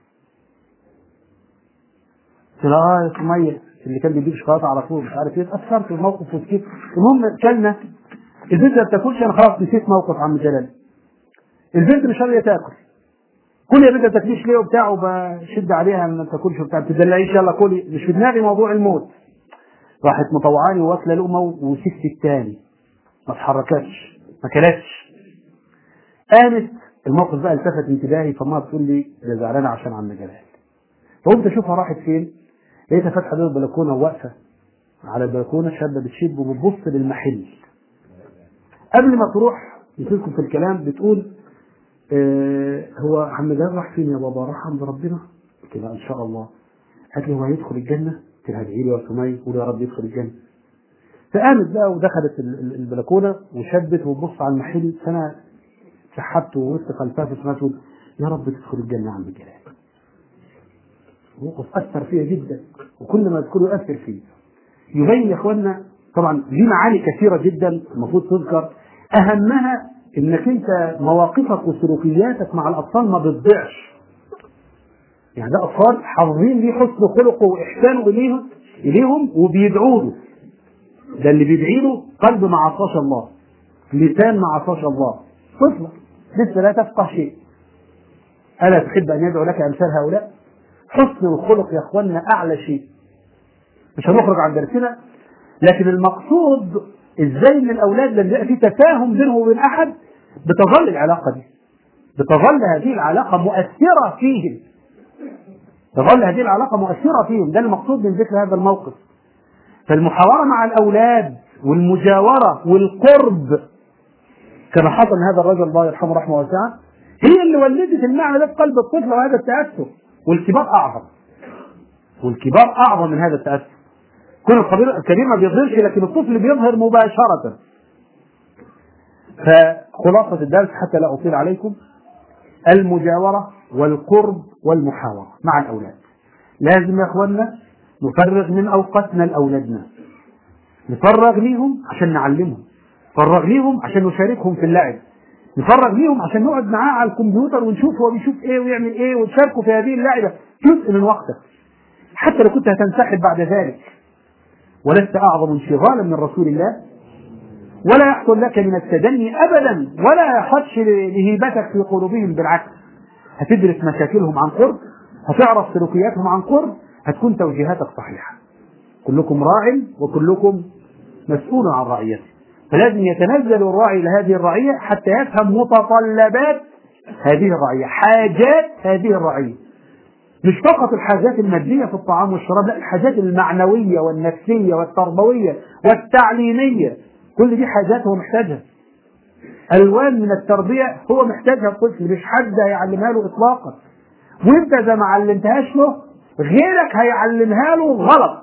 قلت لها اه يا سميه اللي كان بيديك شوكولاته على طول مش عارف ايه اتاثرت في الموقف وسكت المهم كلنا البنت ما بتاكلش انا خلاص نسيت موقف عم جلال البنت مش راضيه تاكل كل يا بنت ما بتاكليش ليه وبتاع وبشد عليها ما تاكلش وبتاع ما تدلعيش يلا كلي مش في دماغي موضوع الموت راحت مطوعاني واكله لقمه وسبت التاني ما اتحركتش ما كلتش قامت الموقف بقى التفت انتباهي فما بتقول لي ده زعلانه عشان عم جلال فقمت اشوفها راحت فين لقيتها فاتحه باب البلكونه وواقفه على البلكونه شابه بتشب وبتبص للمحل قبل ما تروح نسيتكم في الكلام بتقول آه هو عم جلال راح فين يا بابا راح عند ربنا قلت لها ان شاء الله قالت لي هو هيدخل الجنه قلت لها ادعي لي يا سميه قول يا رب يدخل الجنه فقامت بقى ودخلت البلكونه وشبت وتبص على المحل فانا سحبت ووقفت خلفها في سمعت تقول يا رب تدخل الجنه عند جلال موقف اثر فيا جدا وكل ما اذكره يؤثر فيه يبين يا اخوانا طبعا دي معاني كثيره جدا المفروض تذكر اهمها انك انت مواقفك وسلوكياتك مع الاطفال ما بتضيعش يعني ده اطفال حافظين ليه حسن خلقه واحسانه اليهم اليهم وبيدعوا له ده اللي بيدعي له قلب ما عصاش الله لسان ما عصاش الله طفله لسه لا تفقه شيء الا تحب ان يدعو لك امثال هؤلاء حسن الخلق يا اخواننا اعلى شيء مش هنخرج عن درسنا لكن المقصود ازاي ان الاولاد لما يبقى في تفاهم بينهم وبين احد بتظل العلاقه دي بتظل هذه العلاقه مؤثره فيهم تظل هذه العلاقه مؤثره فيهم ده المقصود من ذكر هذا الموقف فالمحاوره مع الاولاد والمجاوره والقرب كما حصل من هذا الرجل الله يرحمه رحمه واسعه هي اللي ولدت المعنى ده في قلب الطفل وهذا التاثر والكبار اعظم والكبار اعظم من هذا التاثر كل الكبير الكبير ما بيظهرش لكن الطفل بيظهر مباشره فخلاصه الدرس حتى لا اطيل عليكم المجاوره والقرب والمحاوره مع الاولاد لازم يا اخوانا نفرغ من اوقاتنا لاولادنا نفرغ ليهم عشان نعلمهم نفرغ ليهم عشان نشاركهم في اللعب نفرغ ليهم عشان نقعد معاه على الكمبيوتر ونشوف هو بيشوف ايه ويعمل ايه ونشاركه في هذه اللعبه جزء من وقتك حتى لو كنت هتنسحب بعد ذلك ولست اعظم انشغالا من رسول الله ولا يحصل لك من التدني ابدا ولا يحصلش لهيبتك في قلوبهم بالعكس هتدرس مشاكلهم عن قرب هتعرف سلوكياتهم عن قرب هتكون توجيهاتك صحيحه كلكم راع وكلكم مسؤول عن رعيته فلازم يتنزل الراعي لهذه الرعية حتى يفهم متطلبات هذه الرعية حاجات هذه الرعية مش فقط الحاجات المادية في الطعام والشراب لا الحاجات المعنوية والنفسية والتربوية والتعليمية كل دي حاجات هو محتاجها ألوان من التربية هو محتاجها الطفل مش حد هيعلمها له إطلاقا وانت اذا ما علمتهاش له غيرك هيعلمها له غلط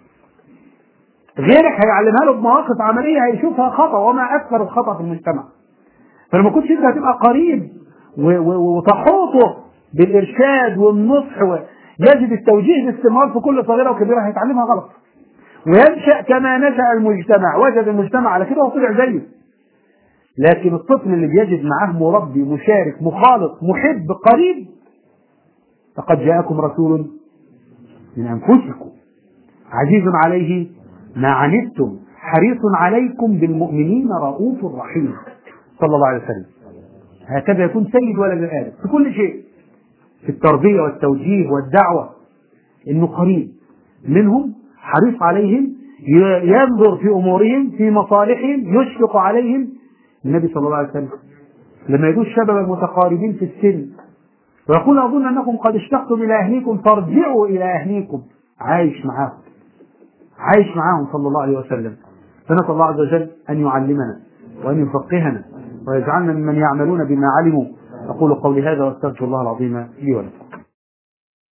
غيرك هيعلمها له بمواقف عمليه هيشوفها خطا وما اكثر الخطا في المجتمع فلما كنتش انت هتبقى قريب وتحوطه بالارشاد والنصح يجد التوجيه باستمرار في كل صغيره وكبيره هيتعلمها غلط وينشا كما نشا المجتمع وجد المجتمع على كده وطلع زيه لكن الطفل اللي بيجد معاه مربي مشارك مخالط محب قريب لقد جاءكم رسول من انفسكم عزيز عليه ما عنتم حريص عليكم بالمؤمنين رؤوف رحيم صلى الله عليه وسلم هكذا يكون سيد ولد آدم في كل شيء في التربية والتوجيه والدعوة إنه قريب منهم حريص عليهم ينظر في أمورهم في مصالحهم يشفق عليهم النبي صلى الله عليه وسلم لما يجوز الشباب المتقاربين في السن ويقول أظن أنكم قد اشتقتم إلى أهليكم فارجعوا إلى أهليكم عايش معاهم عايش معاهم صلى الله عليه وسلم فنسأل الله عز وجل أن يعلمنا وأن يفقهنا ويجعلنا ممن يعملون بما علموا أقول قولي هذا وأستغفر الله العظيم لي ولكم